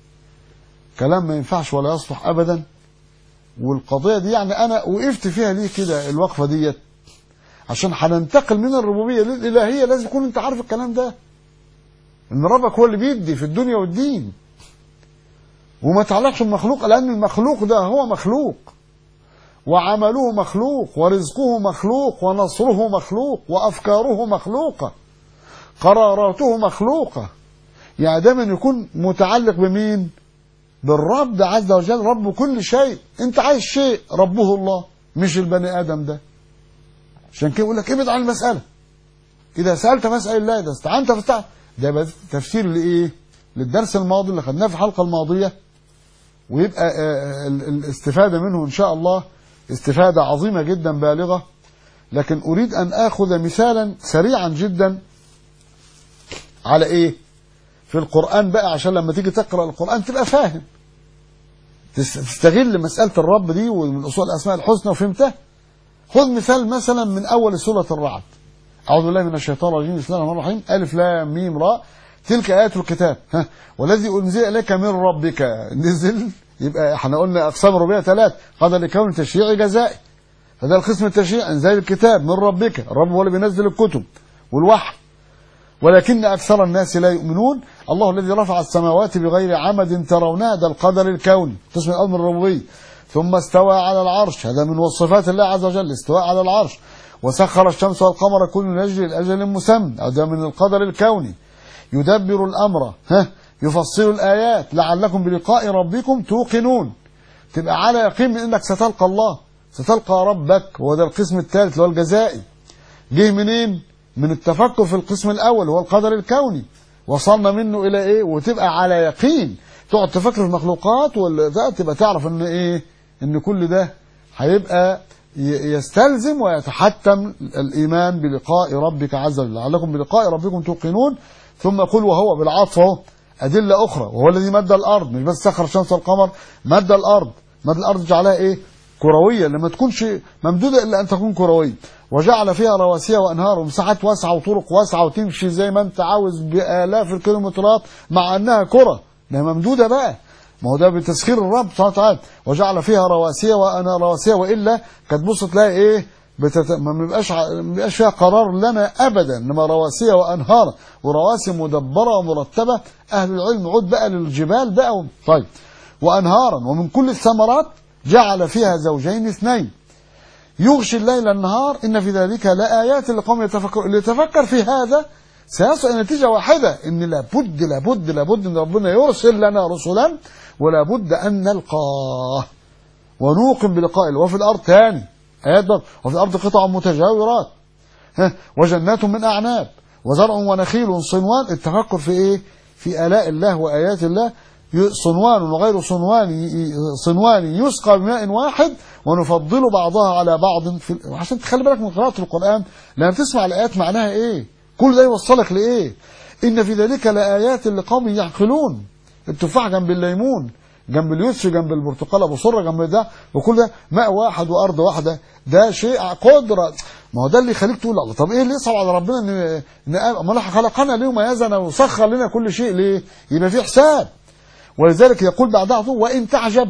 كلام ما ينفعش ولا يصلح ابدا والقضيه دي يعني انا وقفت فيها ليه كده الوقفه ديت عشان هننتقل من الربوبيه للالهيه لازم يكون انت عارف الكلام ده ان ربك هو اللي بيدي في الدنيا والدين وما تعلقش بمخلوق لان المخلوق ده هو مخلوق وعمله مخلوق ورزقه مخلوق ونصره مخلوق وافكاره مخلوقه قراراته مخلوقه يعني دايما يكون متعلق بمين بالرب عز وجل رب كل شيء انت عايز شيء ربه الله مش البني ادم ده عشان كده يقول لك ابعد عن المساله اذا سالت فاسال الله اذا استعنت فاستعن ده بقى تفسير لايه للدرس الماضي اللي خدناه في الحلقه الماضيه ويبقى آه، ال- الاستفاده منه ان شاء الله استفاده عظيمه جدا بالغه لكن اريد ان اخذ مثالا سريعا جدا على ايه في القرآن بقى عشان لما تيجي تقرأ القرآن تبقى فاهم تس- تستغل مسألة الرب دي ومن أصول الأسماء الحسنى وفهمتها خذ مثال مثلا من أول سورة الرعد أعوذ بالله من الشيطان الرجيم بسم الله الرحمن الرحيم ألف لام ميم راء تلك آيات الكتاب ها والذي أنزل إليك من ربك نزل يبقى احنا قلنا أقسام الربوبية ثلاث قدر لكون تشريعي جزائي فده القسم التشريعي انزال الكتاب من ربك الرب هو اللي بينزل الكتب والوحي ولكن أكثر الناس لا يؤمنون الله الذي رفع السماوات بغير عمد ترونها ده القدر الكوني قسم الأول من الربوبية ثم استوى على العرش هذا من وصفات الله عز وجل استواء على العرش وسخر الشمس والقمر كل يجري لأجل مسمى هذا من القدر الكوني يدبر الأمر ها يفصل الآيات لعلكم بلقاء ربكم توقنون تبقى على يقين من انك ستلقى الله ستلقى ربك وهو ده القسم الثالث اللي هو الجزائي جه منين من التفكر في القسم الاول هو القدر الكوني وصلنا منه الى ايه وتبقى على يقين تقعد تفكر في المخلوقات ولا ده تبقى تعرف ان ايه ان كل ده هيبقى ي- يستلزم ويتحتم الايمان بلقاء ربك عز وجل لعلكم بلقاء ربكم توقنون ثم قل وهو بالعطف اهو أدلة أخرى وهو الذي مد الأرض مش بس سخر الشمس والقمر مد الأرض مد الأرض جعلها إيه كروية لما تكونش ممدودة إلا أن تكون كروية وجعل فيها رواسي وأنهار ومساحات واسعة وطرق واسعة وتمشي زي ما أنت عاوز بآلاف الكيلومترات مع أنها كرة ده ممدودة بقى ما هو ده بتسخير الرب سبحانه وتعالى وجعل فيها رواسي وأنا رواسي وإلا كانت بص تلاقي إيه بتت... ما بيبقاش ع- ما بيبقاش فيها قرار لنا ابدا انما رواسي وانهار ورواسي مدبره ومرتبه اهل العلم عود بقى للجبال بقى و... طيب وانهارا ومن كل الثمرات جعل فيها زوجين اثنين يغشي الليل النهار ان في ذلك لايات لقوم يتفكرون اللي يتفكر في هذا سيصل الى نتيجه واحده ان لابد لابد لابد ان ربنا يرسل لنا رسلا ولابد ان نلقاه ونوقن بلقاء الله وفي الارض ثاني ايات برضه وفي الارض قطع متجاورات ها وجنات من اعناب وزرع ونخيل صنوان التفكر في ايه في الاء الله وايات الله ي- صنوان وغير صنوان ي- ي- صنوان يسقى بماء واحد ونفضل بعضها على بعض في ال- عشان تخلي بالك من قراءه القران لما تسمع الايات معناها ايه كل ده يوصلك لايه ان في ذلك لايات لقوم يعقلون التفاح جنب الليمون جنب اليوسف جنب البرتقال ابو سره جنب ده وكل ده ماء واحد وارض واحده ده شيء قدره ما هو ده اللي يخليك تقول الله طب ايه اللي يصعب على ربنا ان ان امال خلقنا ليه ميزنا وسخر لنا كل شيء ليه؟ يبقى في حساب ولذلك يقول بعدها على طول وان تعجب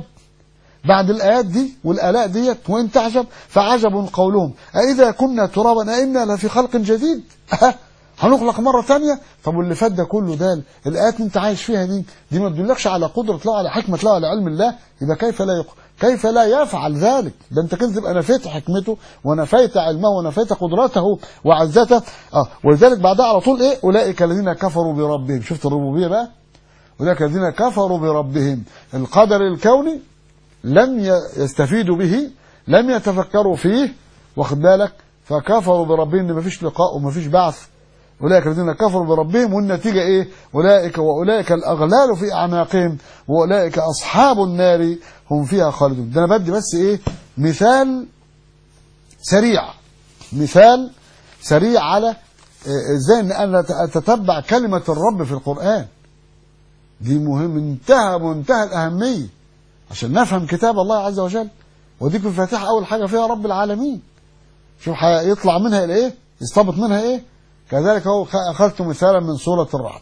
بعد الايات دي والالاء ديت وان تعجب فعجب قولهم أإذا كنا ترابا أئنا لفي خلق جديد هنخلق مرة تانية طب واللي فات ده كله ده الآيات اللي انت عايش فيها دي دي ما تدلكش على قدرة الله على حكمة الله على علم الله يبقى كيف لا يق... كيف لا يفعل ذلك ده انت كده تبقى نفيت حكمته ونفيت علمه ونفيت قدرته وعزته اه ولذلك بعدها على طول ايه اولئك الذين كفروا بربهم شفت الربوبيه بقى اولئك الذين كفروا بربهم القدر الكوني لم ي- يستفيدوا به لم يتفكروا فيه واخد بالك فكفروا بربهم ان مفيش لقاء ومفيش بعث أولئك الذين كفروا بربهم والنتيجة إيه أولئك وأولئك الأغلال في أعناقهم وأولئك أصحاب النار هم فيها خالدون ده أنا بدي بس إيه مثال سريع مثال سريع على آه، إزاي أن أنا أتتبع كلمة الرب في القرآن دي مهم منتهى منتهى الأهمية عشان نفهم كتاب الله عز وجل وديك الفاتحة أول حاجة فيها رب العالمين شوف هيطلع منها الإيه يستبط منها إيه كذلك هو أخذت مثالا من سورة الرعد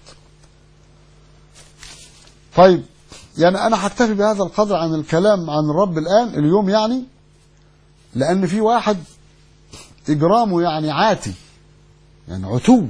طيب يعني أنا هكتفي بهذا القدر عن الكلام عن الرب الآن اليوم يعني لأن في واحد إجرامه يعني عاتي يعني عتو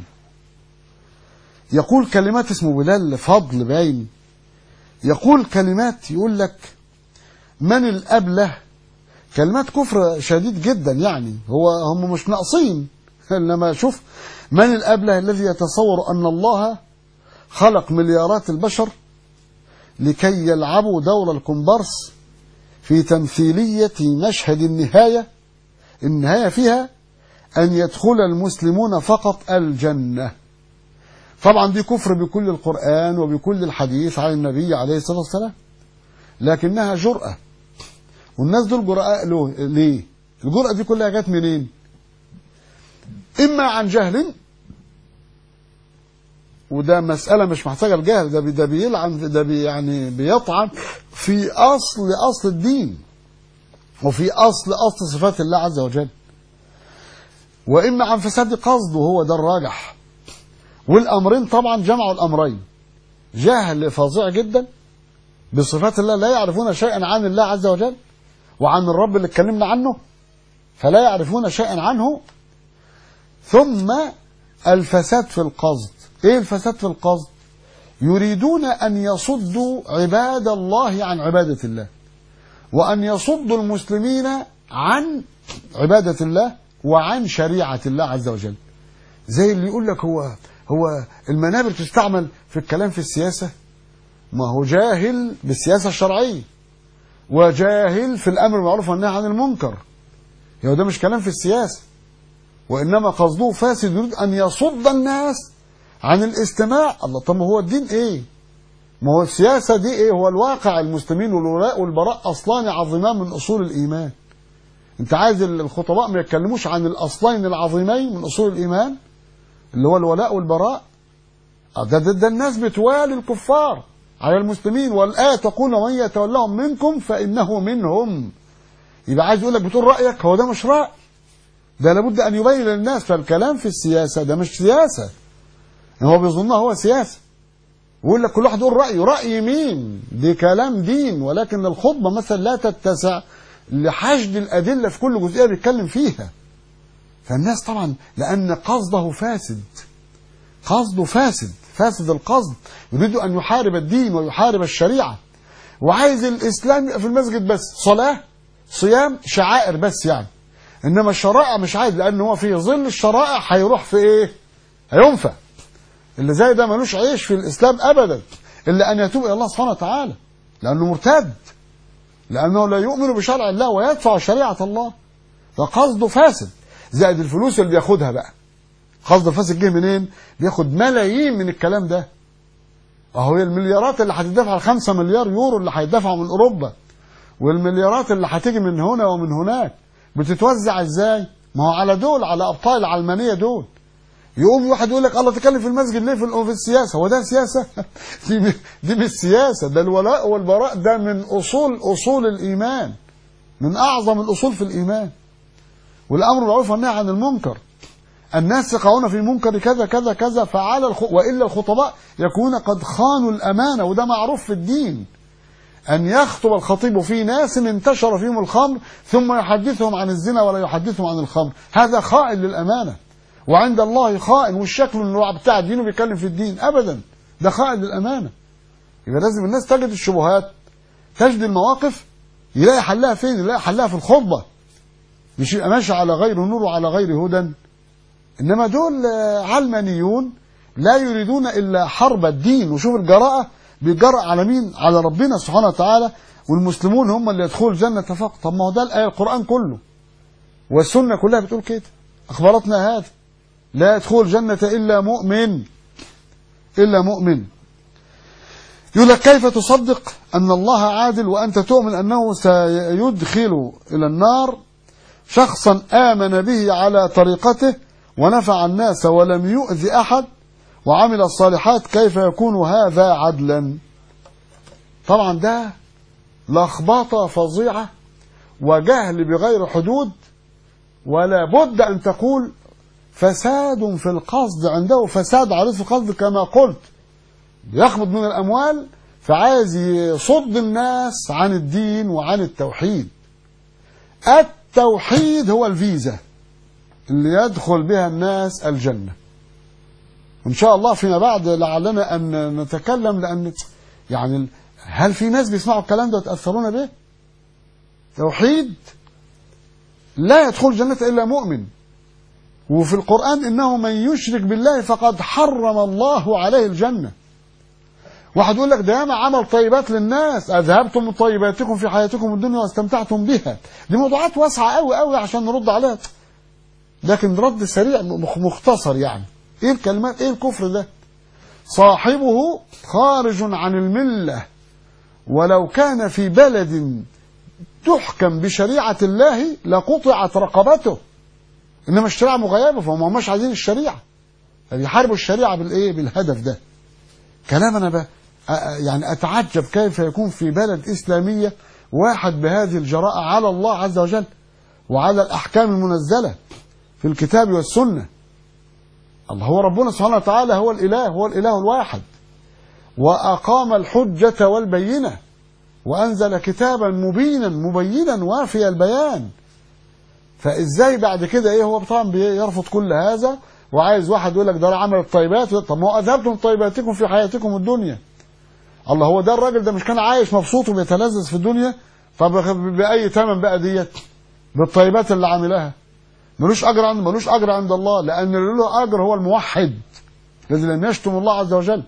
يقول كلمات اسمه بلال فضل باين يقول كلمات يقول لك من الأبله كلمات كفر شديد جدا يعني هو هم مش ناقصين انما شوف من الأبله الذي يتصور أن الله خلق مليارات البشر لكي يلعبوا دور الكومبارس في تمثيلية مشهد النهاية النهاية فيها أن يدخل المسلمون فقط الجنة طبعا دي كفر بكل القرآن وبكل الحديث عن النبي عليه الصلاة والسلام لكنها جرأة والناس دول جرأة له ليه الجرأة دي كلها جت منين إما عن جهل وده مسألة مش محتاجة الجهل ده بي ده بيلعن ده بي يعني بيطعن في أصل أصل الدين وفي أصل أصل صفات الله عز وجل وإما عن فساد قصد وهو ده الراجح والأمرين طبعا جمعوا الأمرين جهل فظيع جدا بصفات الله لا يعرفون شيئا عن الله عز وجل وعن الرب اللي اتكلمنا عنه فلا يعرفون شيئا عنه ثم الفساد في القصد ايه الفساد في القصد يريدون ان يصدوا عباد الله عن عبادة الله وان يصدوا المسلمين عن عبادة الله وعن شريعة الله عز وجل زي اللي يقول لك هو هو المنابر تستعمل في الكلام في السياسة ما هو جاهل بالسياسة الشرعية وجاهل في الأمر بالمعروف والنهي عن المنكر يعني ده مش كلام في السياسة وإنما قصده فاسد يريد أن يصد الناس عن الاستماع الله طب ما هو الدين إيه ما هو السياسة دي إيه هو الواقع المسلمين والولاء والبراء أصلان عظيمان من أصول الإيمان أنت عايز الخطباء ما يتكلموش عن الأصلين العظيمين من أصول الإيمان اللي هو الولاء والبراء ده, ده, ده الناس بتوالي الكفار على المسلمين والآية تقول ومن يتولهم منكم فإنه منهم يبقى عايز يقول لك بتقول رأيك هو ده مش رأي ده لابد أن يبين للناس فالكلام في السياسة ده مش سياسة هو بيظنها هو سياسة ويقول لك كل واحد يقول رأيه رأي مين دي كلام دين ولكن الخطبة مثلا لا تتسع لحشد الأدلة في كل جزئية بيتكلم فيها فالناس طبعا لأن قصده فاسد قصده فاسد فاسد القصد يريد أن يحارب الدين ويحارب الشريعة وعايز الإسلام يبقى في المسجد بس صلاة صيام شعائر بس يعني إنما الشرائع مش عايز لأن هو في ظل الشرائع هيروح في إيه هينفع اللي زي ده ملوش عيش في الإسلام أبدا إلا أن يتوب إلى الله سبحانه وتعالى لأنه مرتد لأنه لا يؤمن بشرع الله ويدفع شريعة الله فقصده فاسد زائد الفلوس اللي بياخدها بقى قصد الفاسد جه منين بياخد ملايين من الكلام ده اهو المليارات اللي هتدفع الخمسة مليار يورو اللي هيدفعوا من اوروبا والمليارات اللي هتيجي من هنا ومن هناك بتتوزع ازاي ما هو على دول على ابطال العلمانيه دول يقوم واحد يقول لك الله تكلم في المسجد ليه في في السياسه هو ده سياسه دي دي مش سياسه ده الولاء والبراء ده من اصول اصول الايمان من اعظم الاصول في الايمان والامر بالمعروف والنهي عن المنكر الناس يقعون في المنكر كذا كذا كذا فعلى الخ... والا الخطباء يكون قد خانوا الامانه وده معروف في الدين ان يخطب الخطيب في ناس انتشر فيهم الخمر ثم يحدثهم عن الزنا ولا يحدثهم عن الخمر هذا خائن للامانه وعند الله خائن والشكل انه بتاع الدين وبيتكلم في الدين ابدا ده خائن للامانه يبقى لازم الناس تجد الشبهات تجد المواقف يلاقي حلها فين يلاقي حلها في الخطبه مش يبقى ماشي على غير نور وعلى غير هدى انما دول علمانيون لا يريدون الا حرب الدين وشوف الجراءه بيجرأ على مين على ربنا سبحانه وتعالى والمسلمون هم اللي يدخلوا الجنه فقط طب ما هو ده الايه القران كله والسنه كلها بتقول كده اخبرتنا هذا لا يدخل الجنه الا مؤمن الا مؤمن يقول لك كيف تصدق أن الله عادل وأنت تؤمن أنه سيدخل إلى النار شخصا آمن به على طريقته ونفع الناس ولم يؤذي أحد وعمل الصالحات كيف يكون هذا عدلا طبعا ده لخبطة فظيعة وجهل بغير حدود ولا بد أن تقول فساد في القصد عنده فساد عريض في القصد كما قلت يخبط من الأموال فعايز يصد الناس عن الدين وعن التوحيد التوحيد هو الفيزا اللي يدخل بها الناس الجنة إن شاء الله فيما بعد لعلنا أن نتكلم لأن يعني هل في ناس بيسمعوا الكلام ده ويتأثرون به توحيد لا يدخل الجنة إلا مؤمن وفي القرآن إنه من يشرك بالله فقد حرم الله عليه الجنة واحد يقول لك ده ياما عمل طيبات للناس اذهبتم طيباتكم في حياتكم الدنيا واستمتعتم بها دي موضوعات واسعه قوي قوي عشان نرد عليها لكن رد سريع مختصر يعني ايه الكلمات ايه الكفر ده صاحبه خارج عن المله ولو كان في بلد تحكم بشريعه الله لقطعت رقبته انما الشريعه مغيبه فهم مش عايزين الشريعه فبيحاربوا الشريعه بالايه بالهدف ده كلام انا بقى يعني أتعجب كيف يكون في بلد إسلامية واحد بهذه الجراءة على الله عز وجل وعلى الأحكام المنزلة في الكتاب والسنة الله هو ربنا سبحانه وتعالى هو الإله هو الإله الواحد وأقام الحجة والبينة وأنزل كتابا مبينا مبينا وافي البيان فإزاي بعد كده إيه هو طبعا بيرفض كل هذا وعايز واحد يقول لك ده عمل الطيبات طب ما هو أذهبتم طيباتكم في حياتكم الدنيا الله هو ده الراجل ده مش كان عايش مبسوط وبيتلذذ في الدنيا طب بأي ثمن بقى ديت بالطيبات اللي عاملها ملوش أجر عند ملوش أجر عند الله لأن اللي له أجر هو الموحد الذي لم يشتم الله عز وجل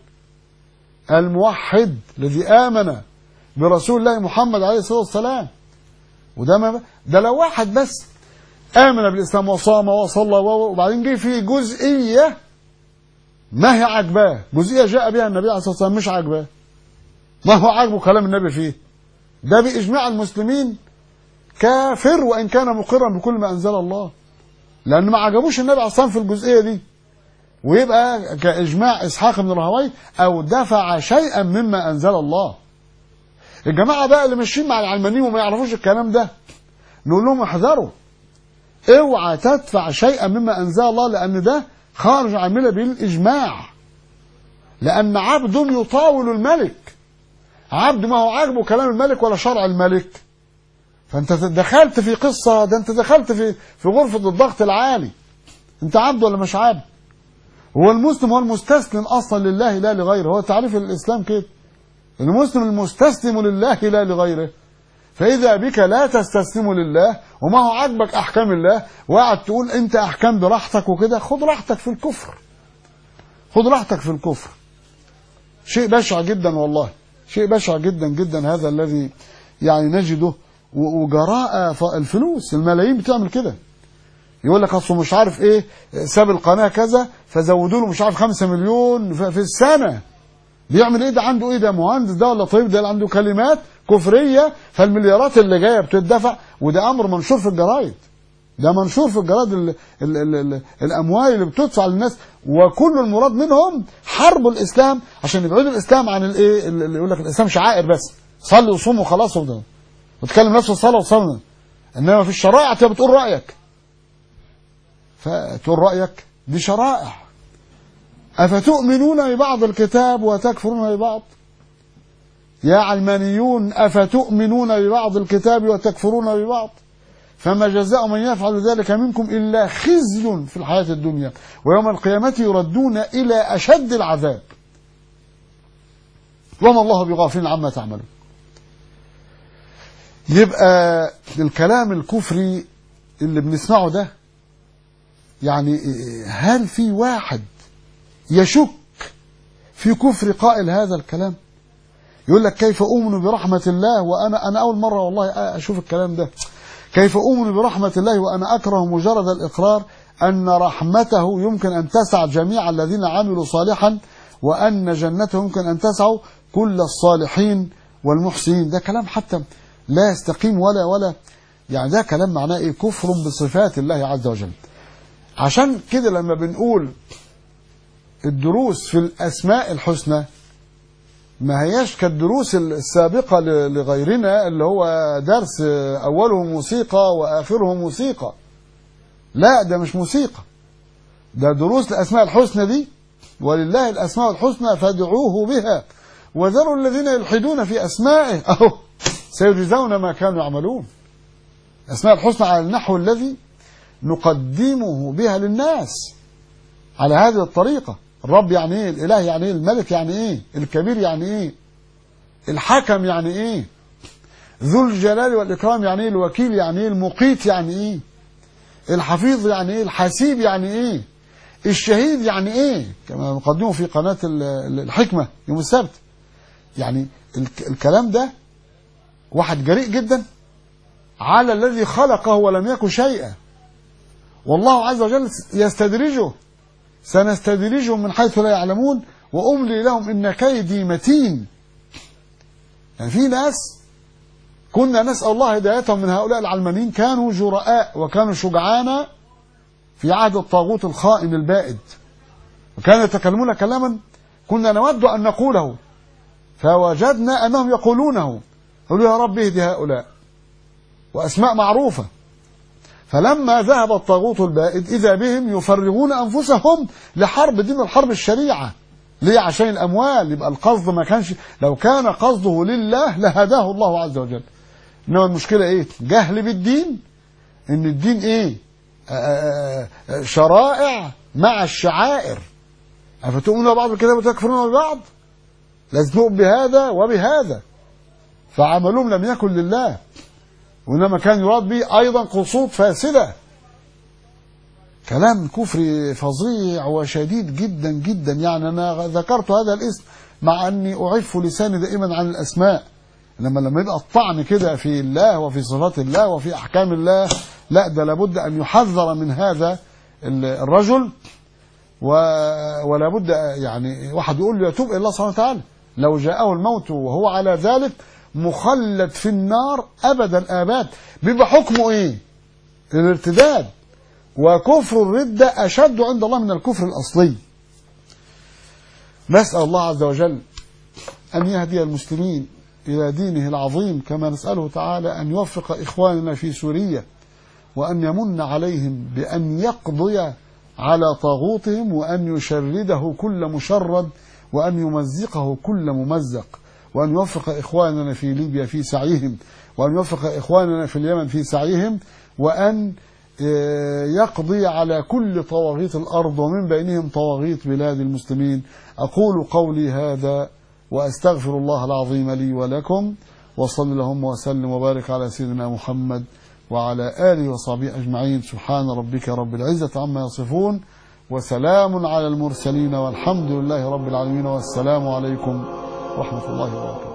الموحد الذي آمن برسول الله محمد عليه الصلاة والسلام وده ما ده لو واحد بس آمن بالإسلام وصام وصلى وبعدين جه في جزئية ما هي عجباه جزئية جاء بها النبي عليه الصلاة والسلام مش عجباه ما هو عاجبه كلام النبي فيه ده بإجماع المسلمين كافر وإن كان مقرا بكل ما أنزل الله لأن ما عجبوش النبي عليه الصلاة والسلام في الجزئية دي ويبقى كإجماع إسحاق بن راهوي أو دفع شيئا مما أنزل الله الجماعة بقى اللي ماشيين مع العلمانيين وما يعرفوش الكلام ده نقول لهم احذروا اوعى تدفع شيئا مما انزل الله لان ده خارج عن المله بالاجماع لان عبد يطاول الملك عبد ما هو عاجبه كلام الملك ولا شرع الملك فانت دخلت في قصه ده انت دخلت في في غرفه الضغط العالي انت عبد ولا مش عبد هو المسلم هو المستسلم اصلا لله لا لغيره هو تعريف الاسلام كده المسلم المستسلم لله لا لغيره فإذا بك لا تستسلم لله وما هو عاجبك أحكام الله وقعد تقول أنت أحكام براحتك وكده خد راحتك في الكفر خد راحتك في الكفر شيء بشع جدا والله شيء بشع جدا جدا هذا الذي يعني نجده وجراء الفلوس الملايين بتعمل كده يقول لك اصله مش عارف ايه ساب القناه كذا فزودوا له مش عارف 5 مليون في السنه بيعمل ايه ده عنده ايه ده مهندس ده ولا طبيب ده اللي عنده كلمات كفريه فالمليارات اللي جايه بتدفع وده امر منشور في الجرايد ده منشور في الجرايد ال ال ال ال الاموال اللي بتدفع للناس وكل المراد منهم حرب الاسلام عشان يبعدوا الاسلام عن الايه اللي يقول لك الاسلام شعائر بس صلي وصوم وخلاص وده وتكلم نفس الصلاه وصلنا انما في الشرائع انت بتقول رايك فتقول رايك دي شرائع أفتؤمنون ببعض الكتاب وتكفرون ببعض يا علمانيون أفتؤمنون ببعض الكتاب وتكفرون ببعض فما جزاء من يفعل ذلك منكم إلا خزي في الحياة الدنيا ويوم القيامة يردون إلى أشد العذاب وما الله بغافل عما تعملون يبقى الكلام الكفري اللي بنسمعه ده يعني هل في واحد يشك في كفر قائل هذا الكلام يقول لك كيف أؤمن برحمة الله وأنا أنا أول مرة والله أشوف الكلام ده كيف أؤمن برحمة الله وأنا أكره مجرد الإقرار أن رحمته يمكن أن تسع جميع الذين عملوا صالحا وأن جنته يمكن أن تسع كل الصالحين والمحسنين ده كلام حتى لا يستقيم ولا ولا يعني ده كلام معناه إيه كفر بصفات الله عز وجل عشان كده لما بنقول الدروس في الأسماء الحسنى ما هياش كالدروس السابقة لغيرنا اللي هو درس أوله موسيقى وآخره موسيقى لا ده مش موسيقى ده دروس الأسماء الحسنى دي ولله الأسماء الحسنى فادعوه بها وذروا الذين يلحدون في أسمائه أهو سيجزون ما كانوا يعملون الأسماء الحسنى على النحو الذي نقدمه بها للناس على هذه الطريقة الرب يعني ايه الاله يعني ايه الملك يعني ايه الكبير يعني ايه الحكم يعني ايه ذو الجلال والاكرام يعني ايه الوكيل يعني ايه المقيت يعني ايه الحفيظ يعني ايه الحسيب يعني ايه الشهيد يعني ايه كما نقدمه في قناة الحكمة يوم السبت يعني الكلام ده واحد جريء جدا على الذي خلقه ولم يكن شيئا والله عز وجل يستدرجه سنستدرجهم من حيث لا يعلمون وأملي لهم إن كيدي متين يعني في ناس كنا نسأل الله هدايتهم من هؤلاء العلمانيين كانوا جراء وكانوا شجعان في عهد الطاغوت الخائن البائد وكانوا يتكلمون كلاما كنا نود أن نقوله فوجدنا أنهم يقولونه قالوا يا رب اهدي هؤلاء وأسماء معروفة فلما ذهب الطاغوت البائد إذا بهم يفرغون أنفسهم لحرب دين الحرب الشريعة ليه عشان الأموال يبقى القصد ما كانش لو كان قصده لله لهداه الله عز وجل إنما المشكلة إيه جهل بالدين إن الدين إيه آآ آآ شرائع مع الشعائر أفتؤمنون بعض الكتاب وتكفرون ببعض لازم تؤمن بهذا وبهذا فعملهم لم يكن لله وإنما كان يراد به أيضا قصود فاسدة كلام كفري فظيع وشديد جدا جدا يعني أنا ذكرت هذا الاسم مع أني أعف لساني دائما عن الأسماء لما لما يبقى الطعن كده في الله وفي صفات الله وفي أحكام الله لا ده لابد أن يحذر من هذا الرجل ولا بد يعني واحد يقول له يتوب إلى الله سبحانه وتعالى لو جاءه الموت وهو على ذلك مخلد في النار أبد الآباد بيبقى حكمه إيه الارتداد وكفر الردة أشد عند الله من الكفر الأصلي نسأل الله عز وجل أن يهدي المسلمين إلى دينه العظيم كما نسأله تعالى أن يوفق إخواننا في سوريا وأن يمن عليهم بأن يقضي على طاغوتهم وأن يشرده كل مشرد وأن يمزقه كل ممزق وأن يوفق إخواننا في ليبيا في سعيهم وأن يوفق إخواننا في اليمن في سعيهم وأن يقضي على كل طواغيت الأرض ومن بينهم طواغيت بلاد المسلمين أقول قولي هذا وأستغفر الله العظيم لي ولكم وصل اللهم وسلم وبارك على سيدنا محمد وعلى آله وصحبه أجمعين سبحان ربك رب العزة عما يصفون وسلام على المرسلين والحمد لله رب العالمين والسلام عليكم ورحمة الله وبركاته